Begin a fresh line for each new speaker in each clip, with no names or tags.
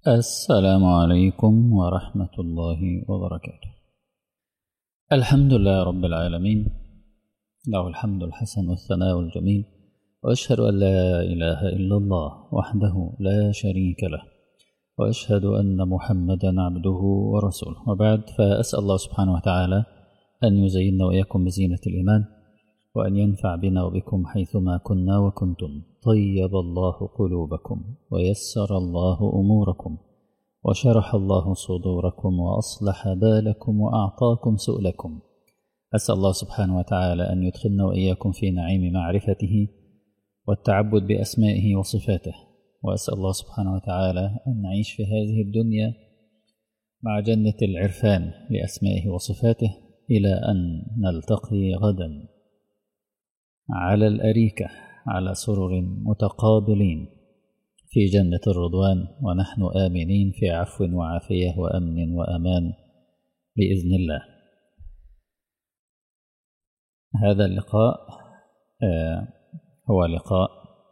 السلام عليكم ورحمة الله وبركاته الحمد لله رب العالمين له الحمد الحسن والثناء الجميل وأشهد أن لا إله إلا الله وحده لا شريك له وأشهد أن محمدا عبده ورسوله وبعد فأسأل الله سبحانه وتعالى أن يزيننا وإياكم بزينة الإيمان وأن ينفع بنا وبكم حيثما كنا وكنتم طيب الله قلوبكم ويسر الله أموركم وشرح الله صدوركم وأصلح بالكم وأعطاكم سؤلكم أسأل الله سبحانه وتعالى أن يدخلنا وإياكم في نعيم معرفته والتعبد بأسمائه وصفاته وأسأل الله سبحانه وتعالى أن نعيش في هذه الدنيا مع جنة العرفان لأسمائه وصفاته إلى أن نلتقي غدا على الأريكة على سرر متقابلين في جنة الرضوان ونحن آمنين في عفو وعافية وأمن وأمان بإذن الله هذا اللقاء آه هو لقاء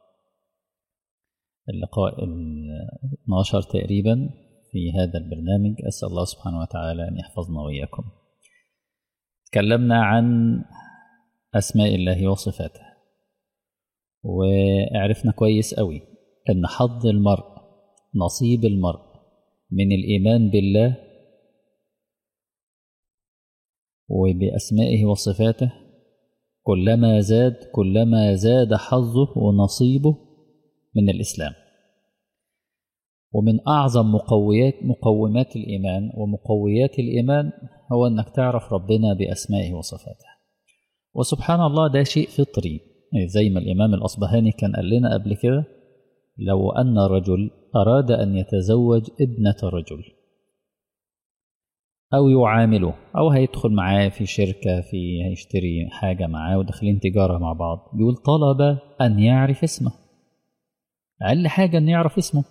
اللقاء ال 12 تقريبا في هذا البرنامج أسأل الله سبحانه وتعالى أن يحفظنا وإياكم تكلمنا عن أسماء الله وصفاته وعرفنا كويس قوي أن حظ المرء نصيب المرء من الإيمان بالله وبأسمائه وصفاته كلما زاد كلما زاد حظه ونصيبه من الإسلام ومن أعظم مقويات مقومات الإيمان ومقويات الإيمان هو أنك تعرف ربنا بأسمائه وصفاته وسبحان الله ده شيء فطري زي ما الإمام الأصبهاني كان قال لنا قبل كده لو أن رجل أراد أن يتزوج ابنة رجل أو يعامله أو هيدخل معاه في شركة في هيشتري حاجة معاه وداخلين تجارة مع بعض بيقول طلب أن يعرف اسمه أقل حاجة أن يعرف اسمه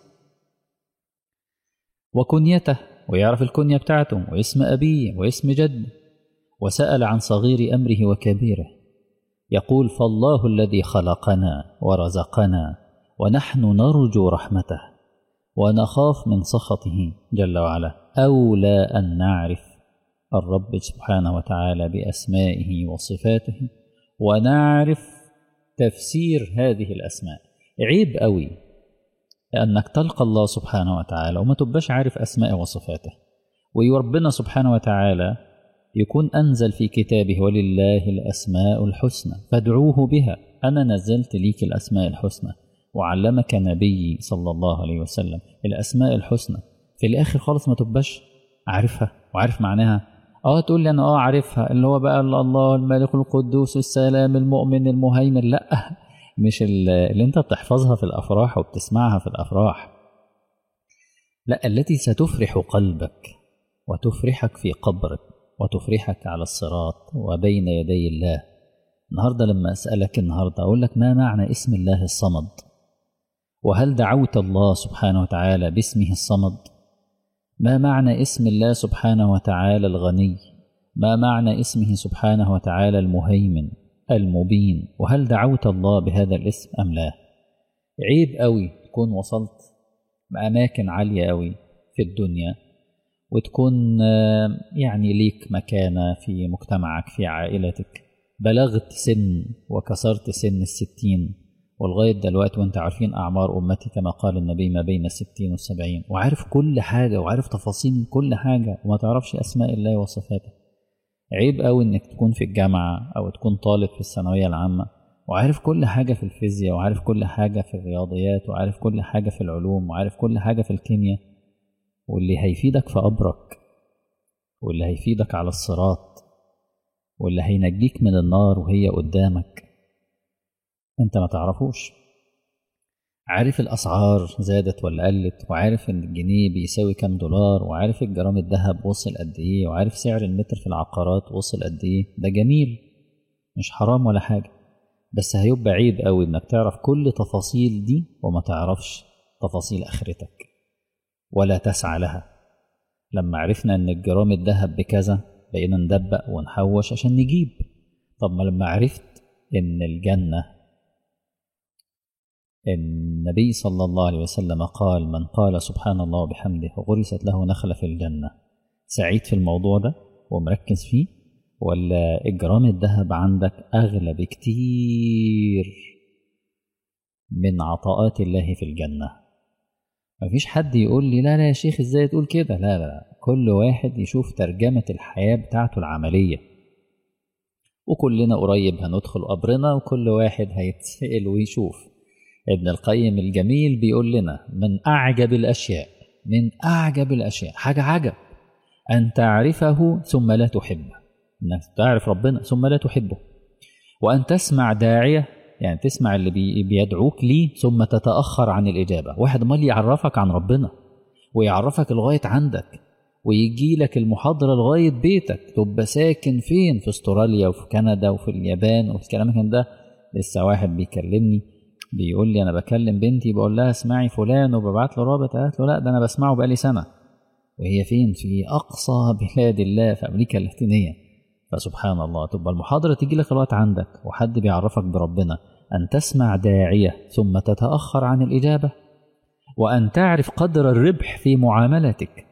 وكنيته ويعرف الكنية بتاعته واسم أبيه واسم جده وسأل عن صغير أمره وكبيره يقول فالله الذي خلقنا ورزقنا ونحن نرجو رحمته ونخاف من سخطه جل وعلا أولى أن نعرف الرب سبحانه وتعالى بأسمائه وصفاته ونعرف تفسير هذه الأسماء عيب قوي أنك تلقى الله سبحانه وتعالى وما تبقاش عارف أسماء وصفاته وربنا سبحانه وتعالى يكون أنزل في كتابه ولله الأسماء الحسنى فادعوه بها أنا نزلت ليك الأسماء الحسنى وعلمك نبي صلى الله عليه وسلم الأسماء الحسنى في الآخر خالص ما تبقاش عارفها وعارف معناها اه تقول لي انا اه عارفها اللي هو بقى الله الملك القدوس السلام المؤمن المهيمن لا مش اللي انت بتحفظها في الافراح وبتسمعها في الافراح لا التي ستفرح قلبك وتفرحك في قبرك وتفرحك على الصراط وبين يدي الله النهاردة لما أسألك النهاردة أقول لك ما معنى اسم الله الصمد وهل دعوت الله سبحانه وتعالى باسمه الصمد ما معنى اسم الله سبحانه وتعالى الغني ما معنى اسمه سبحانه وتعالى المهيمن المبين وهل دعوت الله بهذا الاسم أم لا عيب قوي تكون وصلت بأماكن عالية قوي في الدنيا وتكون يعني ليك مكانة في مجتمعك في عائلتك بلغت سن وكسرت سن الستين ولغاية دلوقتي وانت عارفين أعمار أمتي كما قال النبي ما بين الستين والسبعين وعارف كل حاجة وعارف تفاصيل كل حاجة وما تعرفش أسماء الله وصفاته عيب قوي انك تكون في الجامعة أو تكون طالب في الثانوية العامة وعارف كل حاجة في الفيزياء وعارف كل حاجة في الرياضيات وعارف كل حاجة في العلوم وعارف كل حاجة في الكيمياء واللي هيفيدك في قبرك واللي هيفيدك على الصراط واللي هينجيك من النار وهي قدامك انت ما تعرفوش عارف الأسعار زادت ولا قلت وعارف ان الجنيه بيساوي كام دولار وعارف الجرام الذهب وصل قد ايه وعارف سعر المتر في العقارات وصل قد ايه ده جميل مش حرام ولا حاجة بس هيبقى عيب قوي انك تعرف كل تفاصيل دي وما تعرفش تفاصيل اخرتك ولا تسعى لها لما عرفنا ان الجرام الذهب بكذا بقينا ندبق ونحوش عشان نجيب طب ما لما عرفت ان الجنة النبي صلى الله عليه وسلم قال من قال سبحان الله وبحمده غرست له نخلة في الجنة سعيد في الموضوع ده ومركز فيه ولا إجرام الذهب عندك أغلى بكتير من عطاءات الله في الجنة مفيش حد يقول لي لا لا يا شيخ ازاي تقول كده لا لا كل واحد يشوف ترجمة الحياة بتاعته العملية وكلنا قريب هندخل قبرنا وكل واحد هيتسأل ويشوف ابن القيم الجميل بيقول لنا من أعجب الأشياء من أعجب الأشياء حاجة عجب أن تعرفه ثم لا تحبه أنك تعرف ربنا ثم لا تحبه وأن تسمع داعية يعني تسمع اللي بي بيدعوك ليه ثم تتأخر عن الإجابة واحد مال يعرفك عن ربنا ويعرفك لغاية عندك ويجي لك المحاضرة لغاية بيتك تبقى ساكن فين في استراليا وفي كندا وفي اليابان وفي الكلام ده لسه واحد بيكلمني بيقول لي انا بكلم بنتي بقول لها اسمعي فلان وببعت له رابط قالت له لا ده انا بسمعه بقالي سنه وهي فين في اقصى بلاد الله في امريكا اللاتينيه فسبحان الله تبقى المحاضره تيجي لك الوقت عندك وحد بيعرفك بربنا ان تسمع داعيه ثم تتاخر عن الاجابه وان تعرف قدر الربح في معاملتك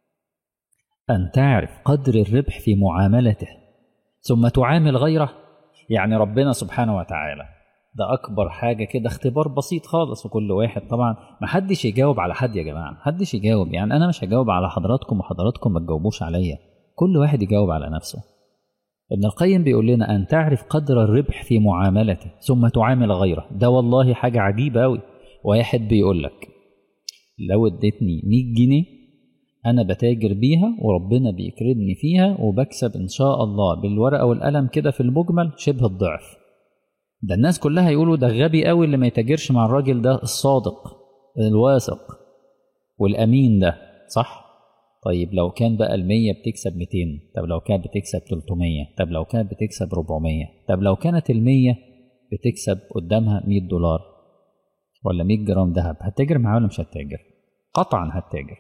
ان تعرف قدر الربح في معاملته ثم تعامل غيره يعني ربنا سبحانه وتعالى ده اكبر حاجه كده اختبار بسيط خالص وكل واحد طبعا ما حدش يجاوب على حد يا جماعه محدش يجاوب يعني انا مش هجاوب على حضراتكم وحضراتكم ما تجاوبوش عليا كل واحد يجاوب على نفسه ابن القيم بيقول لنا ان تعرف قدر الربح في معاملته ثم تعامل غيره ده والله حاجه عجيبه قوي واحد بيقول لك لو اديتني 100 جنيه انا بتاجر بيها وربنا بيكرمني فيها وبكسب ان شاء الله بالورقه والقلم كده في المجمل شبه الضعف ده الناس كلها يقولوا ده غبي قوي اللي ما يتاجرش مع الراجل ده الصادق الواثق والامين ده صح طيب لو كان بقى المية بتكسب 200 طب لو كانت بتكسب 300 طب لو كانت بتكسب 400 طب لو كانت المية بتكسب قدامها 100 دولار ولا 100 جرام ذهب هتتاجر معاه ولا مش هتتاجر قطعا هتتاجر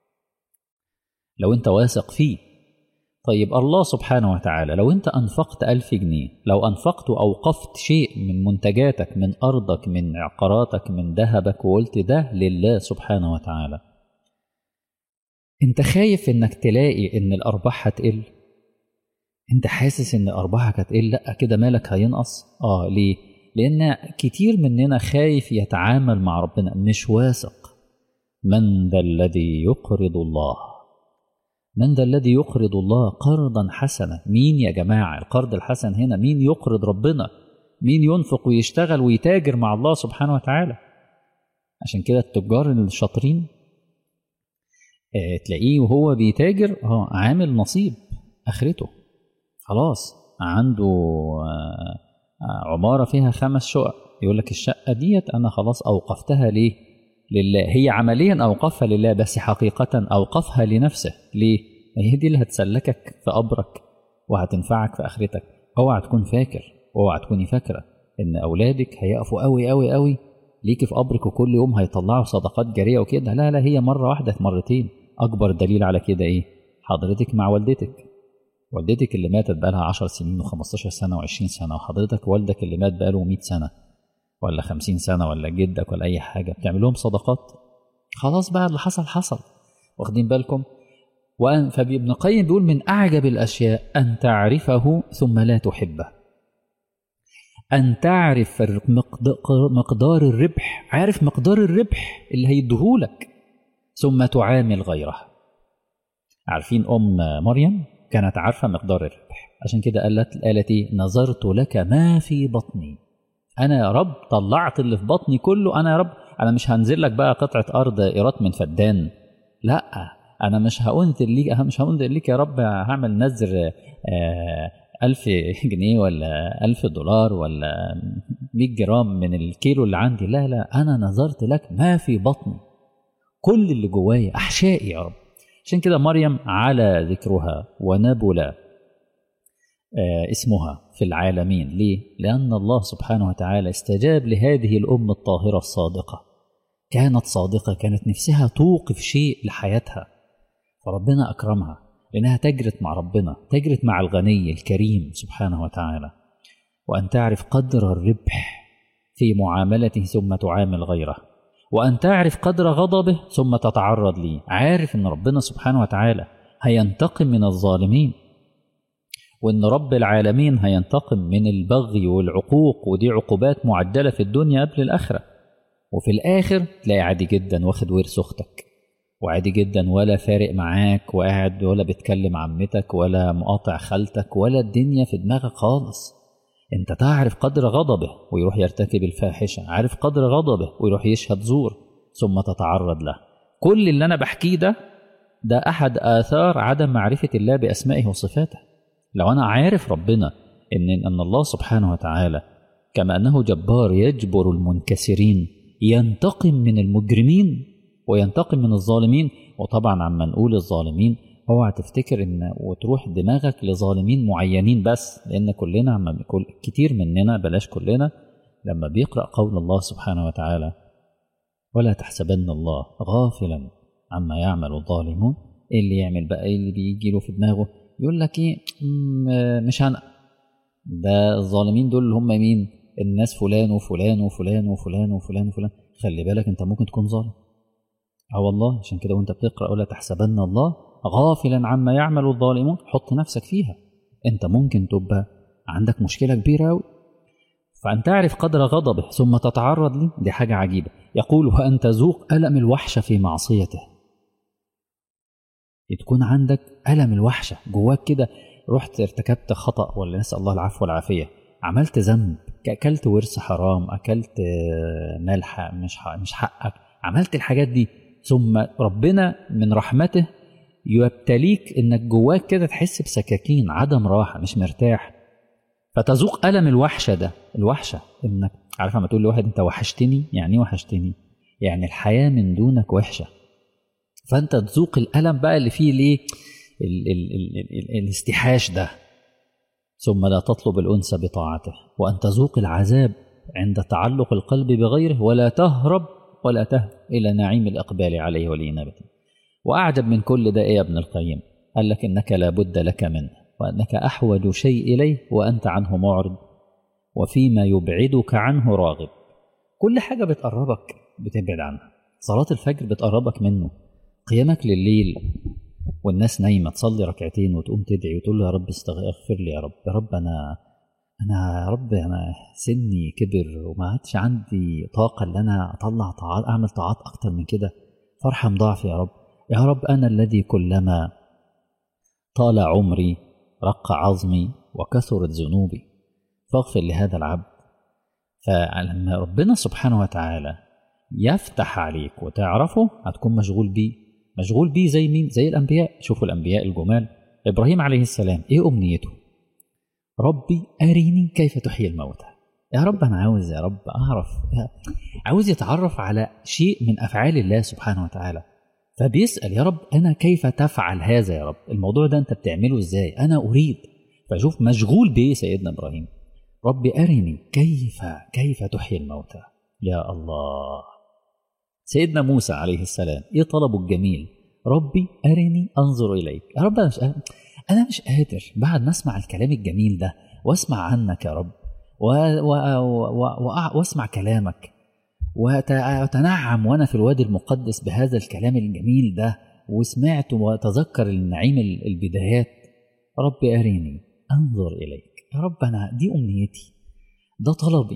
لو انت واثق فيه طيب الله سبحانه وتعالى لو انت انفقت ألف جنيه لو انفقت وأوقفت شيء من منتجاتك من أرضك من عقاراتك من ذهبك وقلت ده لله سبحانه وتعالى انت خايف انك تلاقي ان الأرباح هتقل انت حاسس ان أرباحك هتقل لا كده مالك هينقص اه ليه لأن كتير مننا خايف يتعامل مع ربنا مش واثق من ذا الذي يقرض الله من ذا الذي يقرض الله قرضا حسنا مين يا جماعة القرض الحسن هنا مين يقرض ربنا مين ينفق ويشتغل ويتاجر مع الله سبحانه وتعالى عشان كده التجار الشاطرين اه تلاقيه وهو بيتاجر اه عامل نصيب اخرته خلاص عنده اه عمارة فيها خمس شقق يقول لك الشقة ديت أنا خلاص أوقفتها ليه لله هي عمليا أوقفها لله بس حقيقة أوقفها لنفسه ليه؟ هي دي اللي هتسلكك في قبرك وهتنفعك في آخرتك اوعى تكون فاكر اوعى تكوني فاكرة إن أولادك هيقفوا قوي قوي قوي ليكي في قبرك وكل يوم هيطلعوا صدقات جارية وكده لا لا هي مرة واحدة مرتين أكبر دليل على كده إيه؟ حضرتك مع والدتك والدتك اللي ماتت بقالها 10 سنين و15 سنة و20 سنة وحضرتك والدك اللي مات بقاله 100 سنة ولا خمسين سنة ولا جدك ولا أي حاجة بتعمل لهم صدقات خلاص بقى اللي حصل حصل واخدين بالكم وأن فابن القيم بيقول من أعجب الأشياء أن تعرفه ثم لا تحبه أن تعرف مقدار الربح عارف مقدار الربح اللي هيديهولك ثم تعامل غيره عارفين أم مريم كانت عارفة مقدار الربح عشان كده قالت قالت إيه نظرت لك ما في بطني انا يا رب طلعت اللي في بطني كله انا يا رب انا مش هنزل لك بقى قطعه ارض ايرات من فدان لا انا مش هأنزل ليك مش هأنزل ليك يا رب هعمل نذر ألف جنيه ولا ألف دولار ولا 100 جرام من الكيلو اللي عندي لا لا أنا نظرت لك ما في بطني كل اللي جوايا أحشائي يا رب عشان كده مريم على ذكرها ونبل اسمها في العالمين ليه؟ لأن الله سبحانه وتعالى استجاب لهذه الأم الطاهرة الصادقة كانت صادقة كانت نفسها توقف شيء لحياتها فربنا أكرمها لأنها تجرت مع ربنا تجرت مع الغني الكريم سبحانه وتعالى وأن تعرف قدر الربح في معاملته ثم تعامل غيره وأن تعرف قدر غضبه ثم تتعرض ليه عارف أن ربنا سبحانه وتعالى هينتقم من الظالمين وأن رب العالمين هينتقم من البغي والعقوق ودي عقوبات معدلة في الدنيا قبل الآخرة وفي الآخر تلاقي عادي جدا واخد ورث أختك وعادي جدا ولا فارق معاك وقاعد ولا بتكلم عمتك ولا مقاطع خالتك ولا الدنيا في دماغك خالص انت تعرف قدر غضبه ويروح يرتكب الفاحشة عارف قدر غضبه ويروح يشهد زور ثم تتعرض له كل اللي انا بحكيه ده ده احد اثار عدم معرفة الله باسمائه وصفاته لو انا عارف ربنا ان ان الله سبحانه وتعالى كما انه جبار يجبر المنكسرين ينتقم من المجرمين وينتقم من الظالمين وطبعا عما نقول الظالمين اوعى تفتكر ان وتروح دماغك لظالمين معينين بس لان كلنا عم كل كتير مننا بلاش كلنا لما بيقرا قول الله سبحانه وتعالى ولا تحسبن الله غافلا عما يعمل الظالمون ايه اللي يعمل بقى ايه اللي بيجي له في دماغه يقول لك ايه مش انا ده الظالمين دول اللي هم مين الناس فلان وفلان وفلان وفلان وفلان وفلان خلي بالك انت ممكن تكون ظالم اه والله عشان كده وانت بتقرا ولا تحسبن الله غافلا عما يعمل الظالمون حط نفسك فيها انت ممكن تبقى عندك مشكله كبيره قوي فان تعرف قدر غضبه ثم تتعرض لي دي حاجه عجيبه يقول وان تذوق الم الوحشه في معصيته تكون عندك الم الوحشه جواك كده رحت ارتكبت خطا ولا نسال الله العفو والعافيه عملت ذنب اكلت ورث حرام اكلت مال مش مش حقك عملت الحاجات دي ثم ربنا من رحمته يبتليك انك جواك كده تحس بسكاكين عدم راحه مش مرتاح فتذوق الم الوحشه ده الوحشه انك عارف لما تقول لواحد انت وحشتني يعني ايه وحشتني يعني الحياه من دونك وحشه فانت تذوق الالم بقى اللي فيه ليه ال ال ال ال ال الاستحاش ده ثم لا تطلب الانس بطاعته وان تذوق العذاب عند تعلق القلب بغيره ولا تهرب ولا تهب الى نعيم الاقبال عليه والانابه وأعجب من كل ده إيه يا ابن القيم قال لك إنك لا بد لك منه وأنك أحوج شيء إليه وأنت عنه معرض وفيما يبعدك عنه راغب كل حاجة بتقربك بتبعد عنها صلاة الفجر بتقربك منه قيامك لليل والناس نايمة تصلي ركعتين وتقوم تدعي وتقول له يا رب استغفر لي يا رب يا رب أنا أنا يا رب أنا سني كبر وما عادش عندي طاقة إن أنا أطلع طاعات أعمل طاعات أكتر من كده فارحم ضعفي يا رب يا رب أنا الذي كلما طال عمري رق عظمي وكثرت ذنوبي فاغفر لهذا العبد فلما ربنا سبحانه وتعالى يفتح عليك وتعرفه هتكون مشغول بيه مشغول بيه زي مين زي الأنبياء شوفوا الأنبياء الجمال إبراهيم عليه السلام إيه أمنيته ربي أريني كيف تحيي الموتى يا رب أنا عاوز يا رب أعرف عاوز يتعرف على شيء من أفعال الله سبحانه وتعالى فبيسأل يا رب أنا كيف تفعل هذا يا رب الموضوع ده أنت بتعمله إزاي أنا أريد فشوف مشغول بإيه سيدنا إبراهيم ربي أرني كيف كيف تحيي الموتى يا الله سيدنا موسى عليه السلام إيه طلبه الجميل ربي أرني أنظر إليك يا رب أنا مش قادر أنا مش قادر بعد ما أسمع الكلام الجميل ده وأسمع عنك يا رب و... و... و... و... وأسمع كلامك وتنعم وانا في الوادي المقدس بهذا الكلام الجميل ده وسمعت وتذكر النعيم البدايات ربي اريني انظر اليك يا رب انا دي امنيتي ده طلبي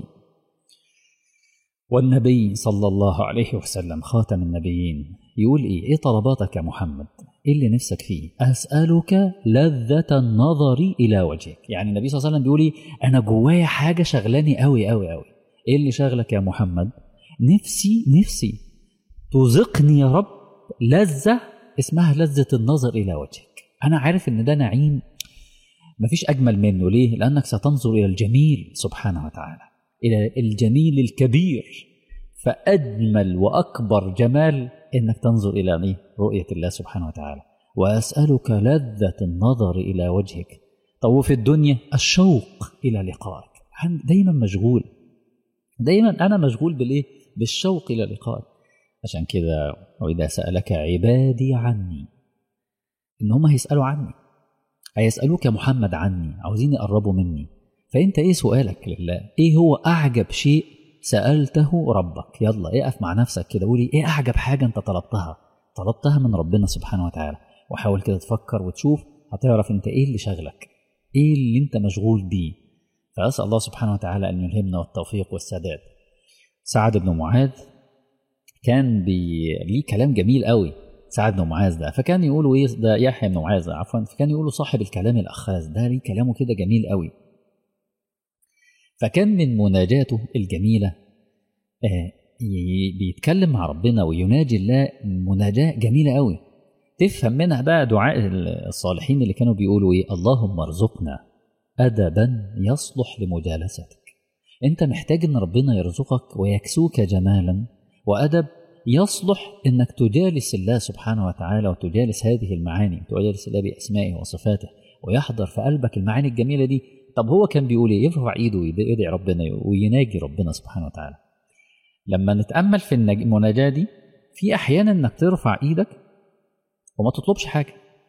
والنبي صلى الله عليه وسلم خاتم النبيين يقول ايه ايه طلباتك يا محمد ايه اللي نفسك فيه اسالك لذه النظر الى وجهك يعني النبي صلى الله عليه وسلم بيقول ايه انا جوايا حاجه شغلاني قوي قوي قوي ايه اللي شغلك يا محمد نفسي نفسي تذقني يا رب لذة اسمها لذة النظر إلى وجهك أنا عارف إن ده نعيم مفيش أجمل منه ليه؟ لأنك ستنظر إلى الجميل سبحانه وتعالى إلى الجميل الكبير فأجمل وأكبر جمال إنك تنظر إلى إيه؟ رؤية الله سبحانه وتعالى وأسألك لذة النظر إلى وجهك طب وفي الدنيا الشوق إلى لقائك دايما مشغول دايما أنا مشغول بالإيه؟ بالشوق إلى لقائك عشان كده وإذا سألك عبادي عني إن هم هيسألوا عني هيسألوك يا محمد عني عاوزين يقربوا مني فأنت إيه سؤالك لله إيه هو أعجب شيء سألته ربك يلا اقف مع نفسك كده قولي ايه أعجب حاجة أنت طلبتها طلبتها من ربنا سبحانه وتعالى وحاول كده تفكر وتشوف هتعرف أنت ايه اللي شغلك ايه اللي أنت مشغول بيه فأسأل الله سبحانه وتعالى أن يلهمنا والتوفيق والسداد سعد بن معاذ كان بي... ليه كلام جميل قوي سعد بن معاذ ده فكان يقولوا ايه ده يحيى بن معاذ عفوا فكان يقولوا صاحب الكلام الاخاذ ده ليه كلامه كده جميل قوي فكان من مناجاته الجميله آه بيتكلم مع ربنا ويناجي الله مناجاه جميله قوي تفهم منها بقى دعاء الصالحين اللي كانوا بيقولوا ايه اللهم ارزقنا ادبا يصلح لمجالستك انت محتاج ان ربنا يرزقك ويكسوك جمالا وادب يصلح انك تجالس الله سبحانه وتعالى وتجالس هذه المعاني وتجالس الله باسمائه وصفاته ويحضر في قلبك المعاني الجميله دي طب هو كان بيقول ايه يرفع ايده ويدعي ربنا ويناجي ربنا سبحانه وتعالى لما نتامل في المناجاه دي في احيانا انك ترفع ايدك وما تطلبش حاجه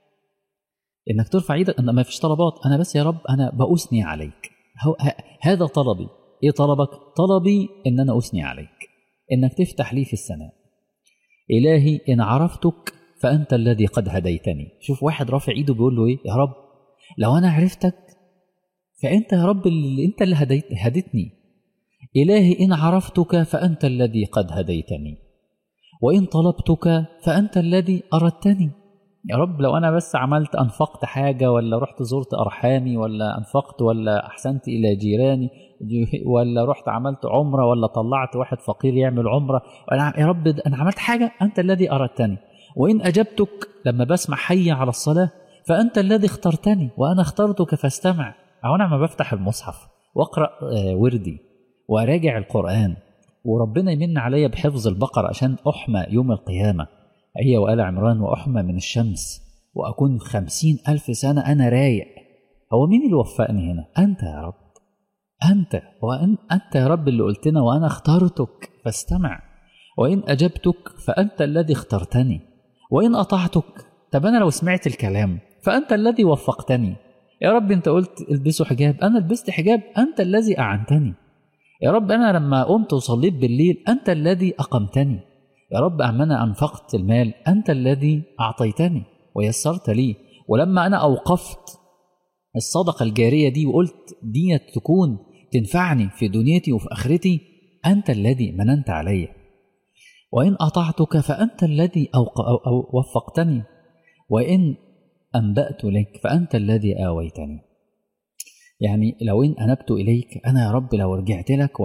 انك ترفع ايدك ان ما فيش طلبات انا بس يا رب انا باثني عليك هذا طلبي ايه طلبك طلبي ان انا اثني عليك انك تفتح لي في السماء الهي ان عرفتك فانت الذي قد هديتني شوف واحد رافع ايده بيقول له ايه يا رب لو انا عرفتك فانت يا رب اللي انت اللي هديت هديتني الهي ان عرفتك فانت الذي قد هديتني وان طلبتك فانت الذي اردتني يا رب لو انا بس عملت انفقت حاجه ولا رحت زرت ارحامي ولا انفقت ولا احسنت الى جيراني ولا رحت عملت عمره ولا طلعت واحد فقير يعمل عمره يا رب انا عملت حاجه انت الذي اردتني وان اجبتك لما بسمع حي على الصلاه فانت الذي اخترتني وانا اخترتك فاستمع او انا لما بفتح المصحف واقرا وردي وراجع القران وربنا يمن عليا بحفظ البقره عشان احمى يوم القيامه هي وآل عمران وأحمى من الشمس وأكون خمسين ألف سنة أنا رايق هو مين اللي وفقني هنا أنت يا رب أنت وأن أنت يا رب اللي قلتنا وأنا اخترتك فاستمع وإن أجبتك فأنت الذي اخترتني وإن أطعتك طب أنا لو سمعت الكلام فأنت الذي وفقتني يا رب أنت قلت البسوا حجاب أنا لبست حجاب أنت الذي أعنتني يا رب أنا لما قمت وصليت بالليل أنت الذي أقمتني يا رب أما أنفقت المال أنت الذي أعطيتني ويسرت لي ولما أنا أوقفت الصدقة الجارية دي وقلت دي تكون تنفعني في دنيتي وفي آخرتي أنت الذي مننت علي وإن أطعتك فأنت الذي أوق... أو... أو وفقتني وإن أنبأت لك فأنت الذي آويتني يعني لو إن أنبت إليك أنا يا رب لو رجعت لك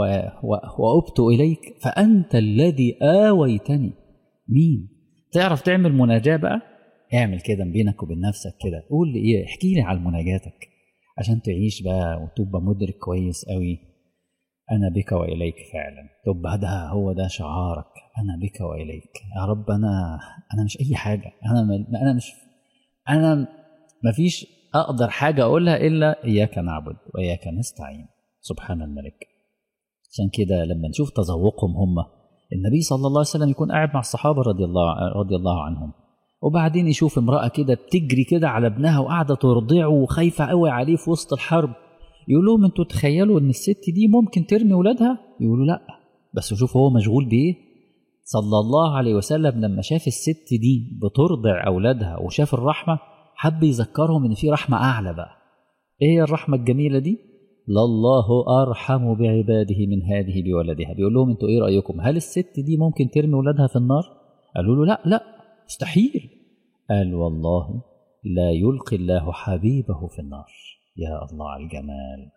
وأبت إليك فأنت الذي آويتني مين تعرف تعمل مناجاة بقى اعمل كده بينك وبين نفسك كده قول لي ايه احكي لي على مناجاتك عشان تعيش بقى وتبقى مدرك كويس قوي انا بك واليك فعلا تبقى ده هو ده شعارك انا بك واليك يا رب انا انا مش اي حاجه انا انا مش انا مفيش اقدر حاجه اقولها الا اياك نعبد واياك نستعين سبحان الملك عشان كده لما نشوف تذوقهم هم النبي صلى الله عليه وسلم يكون قاعد مع الصحابه رضي الله رضي الله عنهم وبعدين يشوف امراه كده بتجري كده على ابنها وقاعده ترضعه وخايفه قوي عليه في وسط الحرب يقول لهم انتوا تخيلوا ان الست دي ممكن ترمي ولادها يقولوا لا بس شوف هو مشغول بايه صلى الله عليه وسلم لما شاف الست دي بترضع اولادها وشاف الرحمه حب يذكرهم ان في رحمه اعلى بقى ايه هي الرحمه الجميله دي لله ارحم بعباده من هذه بولدها بيقول لهم انتوا ايه رايكم هل الست دي ممكن ترمي ولادها في النار قالوا له لا لا مستحيل قال والله لا يلقي الله حبيبه في النار يا الله على الجمال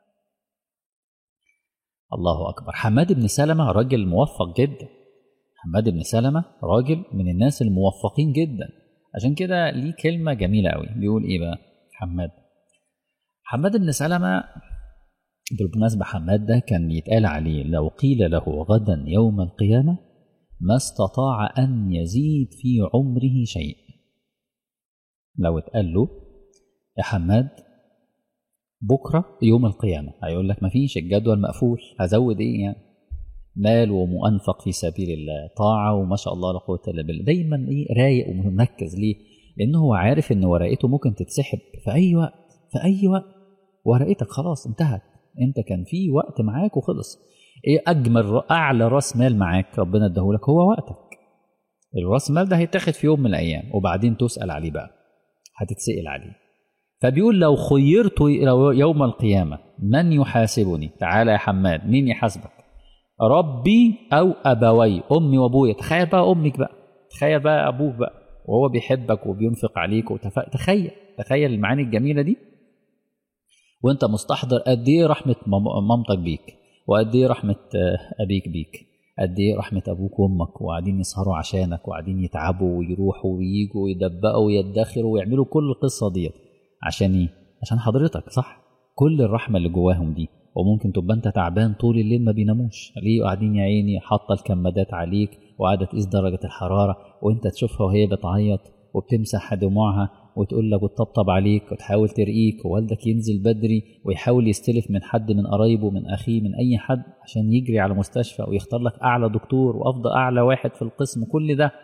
الله اكبر حماد بن سلمه راجل موفق جدا حماد بن سلمه راجل من الناس الموفقين جدا عشان كده ليه كلمة جميلة قوي بيقول إيه بقى حماد حماد بن سلمة بالمناسبة حماد ده كان يتقال عليه لو قيل له غدا يوم القيامة ما استطاع أن يزيد في عمره شيء لو اتقال له يا حماد بكرة يوم القيامة هيقول لك مفيش الجدول مقفول هزود ايه يعني مال ومؤنفق في سبيل الله طاعة وما شاء الله لا قوة إلا بالله دايما إيه رايق ومركز ليه؟ لأنه هو عارف إن ورقته ممكن تتسحب في أي وقت في أي وقت ورقتك خلاص انتهت أنت كان في وقت معاك وخلص ايه اجمل اعلى راس مال معاك ربنا اداهولك هو وقتك الراس مال ده هيتاخد في يوم من الايام وبعدين تسال عليه بقى هتتسال عليه فبيقول لو خيرت يوم القيامه من يحاسبني تعالى يا حماد مين يحاسبك ربي او ابوي امي وابويا تخيل بقى امك بقى تخيل بقى ابوك بقى وهو بيحبك وبينفق عليك وتف... تخيل تخيل المعاني الجميله دي وانت مستحضر قد ايه رحمه مامتك بيك وقد ايه رحمه ابيك بيك قد ايه رحمه ابوك وامك وقاعدين يسهروا عشانك وقاعدين يتعبوا ويروحوا وييجوا ويدبقوا ويدخروا ويعملوا كل القصه ديت عشان ايه عشان حضرتك صح كل الرحمه اللي جواهم دي وممكن تبقى انت تعبان طول الليل ما بيناموش ليه قاعدين يا عيني حاطه الكمادات عليك وقاعده تقيس درجه الحراره وانت تشوفها وهي بتعيط وبتمسح دموعها وتقول لك وتطبطب عليك وتحاول ترقيك ووالدك ينزل بدري ويحاول يستلف من حد من قرايبه من اخيه من اي حد عشان يجري على مستشفى ويختار لك اعلى دكتور وافضل اعلى واحد في القسم كل ده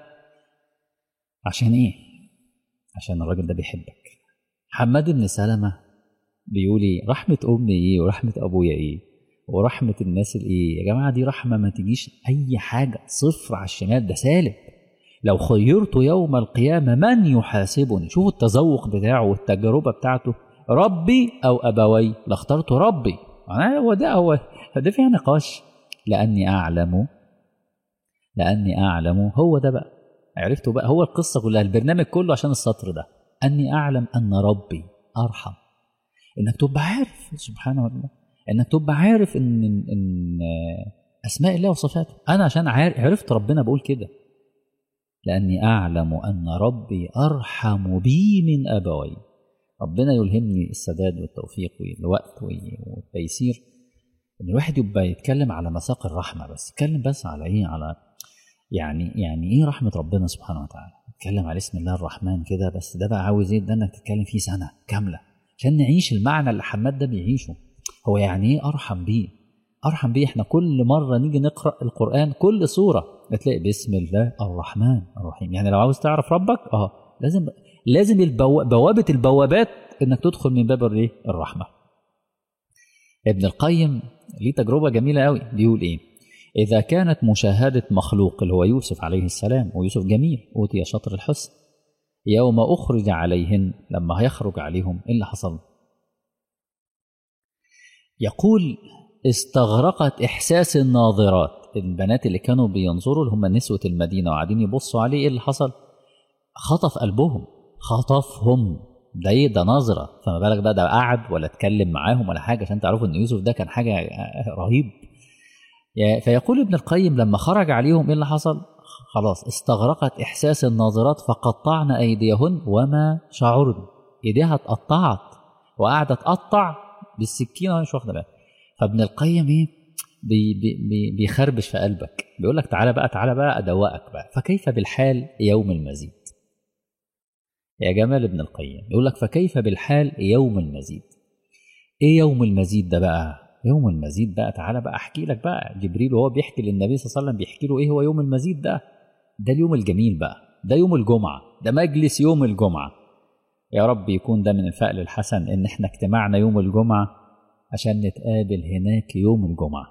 عشان ايه عشان الراجل ده بيحبك حماد بن سلمه بيقول ايه رحمه امي ايه ورحمه ابويا ايه ورحمه الناس الايه يا جماعه دي رحمه ما تجيش اي حاجه صفر على الشمال ده سالب لو خيرت يوم القيامة من يحاسبني شوفوا التذوق بتاعه والتجربة بتاعته ربي أو أبوي لاخترت ربي هو ده هو ده فيها نقاش لأني أعلم لأني أعلم هو ده بقى عرفته بقى هو القصة كلها البرنامج كله عشان السطر ده أني أعلم أن ربي أرحم إنك تبقى عارف سبحانه وتعالى إنك تبقى عارف إن إن أسماء الله وصفاته أنا عشان عرفت ربنا بقول كده لأني أعلم أن ربي أرحم بي من أبوي ربنا يلهمني السداد والتوفيق والوقت والتيسير إن الواحد يبقى يتكلم على مساق الرحمة بس يتكلم بس على إيه على يعني يعني إيه رحمة ربنا سبحانه وتعالى يتكلم على اسم الله الرحمن كده بس ده بقى عاوز إيه ده إنك تتكلم فيه سنة كاملة عشان نعيش المعنى اللي حماد ده بيعيشه هو يعني إيه أرحم بيه أرحم بيه إحنا كل مرة نيجي نقرأ القرآن كل سورة بتلاقي بسم الله الرحمن الرحيم يعني لو عاوز تعرف ربك اه لازم لازم البو... بوابه البوابات انك تدخل من باب الايه الرحمه ابن القيم ليه تجربه جميله قوي بيقول ايه اذا كانت مشاهده مخلوق اللي هو يوسف عليه السلام ويوسف جميل اوتي شطر الحسن يوم اخرج عليهن لما هيخرج عليهم ايه اللي حصل يقول استغرقت احساس الناظرات البنات اللي كانوا بينظروا اللي هم نسوة المدينة وقاعدين يبصوا عليه ايه اللي حصل؟ خطف قلبهم خطفهم ده ايه ده نظرة فما بالك بقى ده قعد ولا اتكلم معاهم ولا حاجة عشان تعرفوا ان يوسف ده كان حاجة رهيب فيقول ابن القيم لما خرج عليهم ايه اللي حصل؟ خلاص استغرقت احساس الناظرات فقطعن ايديهن وما شعرن ايديها اتقطعت وقاعدة تقطع بالسكينة مش واخدة بالها فابن القيم ايه بي بي بيخربش في قلبك بيقول لك تعالى بقى تعالى بقى ادوقك بقى فكيف بالحال يوم المزيد يا جمال ابن القيم يقول لك فكيف بالحال يوم المزيد ايه يوم المزيد ده بقى يوم المزيد بقى تعالى بقى احكي لك بقى جبريل وهو بيحكي للنبي صلى الله عليه وسلم بيحكي له ايه هو يوم المزيد ده ده اليوم الجميل بقى ده يوم الجمعه ده مجلس يوم الجمعه يا رب يكون ده من الفعل الحسن ان احنا اجتمعنا يوم الجمعه عشان نتقابل هناك يوم الجمعه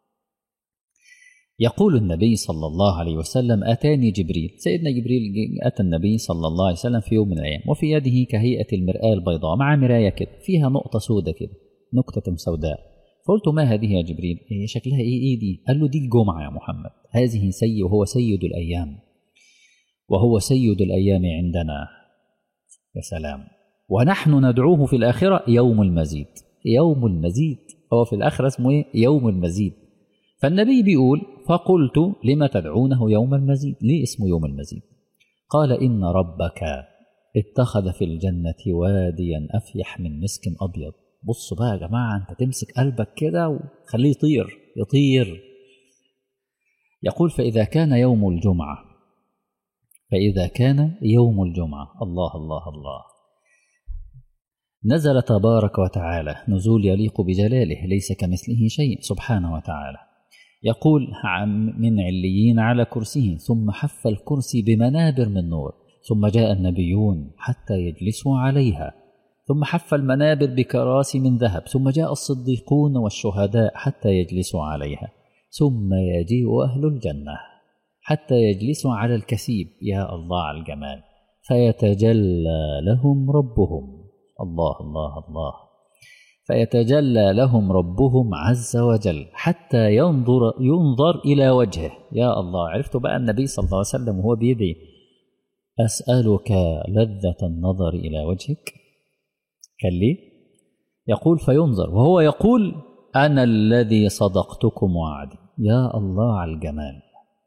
يقول النبي صلى الله عليه وسلم أتاني جبريل سيدنا جبريل أتى النبي صلى الله عليه وسلم في يوم من الأيام وفي يده كهيئة المرآة البيضاء مع مراية كده فيها نقطة سودة كده نقطة سوداء فقلت ما هذه يا جبريل هي شكلها إيه إيه دي قال له دي الجمعة يا محمد هذه سيد وهو سيد الأيام وهو سيد الأيام عندنا يا سلام ونحن ندعوه في الآخرة يوم المزيد يوم المزيد هو في الآخرة اسمه إيه يوم المزيد فالنبي بيقول فقلت لما تدعونه يوم المزيد ليه اسمه يوم المزيد قال إن ربك اتخذ في الجنة واديا أفيح من مسك أبيض بصوا بقى يا جماعة أنت تمسك قلبك كده وخليه يطير يطير يقول فإذا كان يوم الجمعة فإذا كان يوم الجمعة الله الله الله نزل تبارك وتعالى نزول يليق بجلاله ليس كمثله شيء سبحانه وتعالى يقول من عليين على كرسيه ثم حف الكرسي بمنابر من نور ثم جاء النبيون حتى يجلسوا عليها ثم حف المنابر بكراسي من ذهب ثم جاء الصديقون والشهداء حتى يجلسوا عليها ثم يجيء أهل الجنة حتى يجلسوا على الكسيب يا الله على الجمال فيتجلى لهم ربهم الله الله الله فيتجلى لهم ربهم عز وجل حتى ينظر ينظر إلى وجهه يا الله عرفتوا بقى النبي صلى الله عليه وسلم وهو بيدعي أسألك لذة النظر إلى وجهك كان ليه يقول فينظر وهو يقول أنا الذي صدقتكم وعدي يا الله على الجمال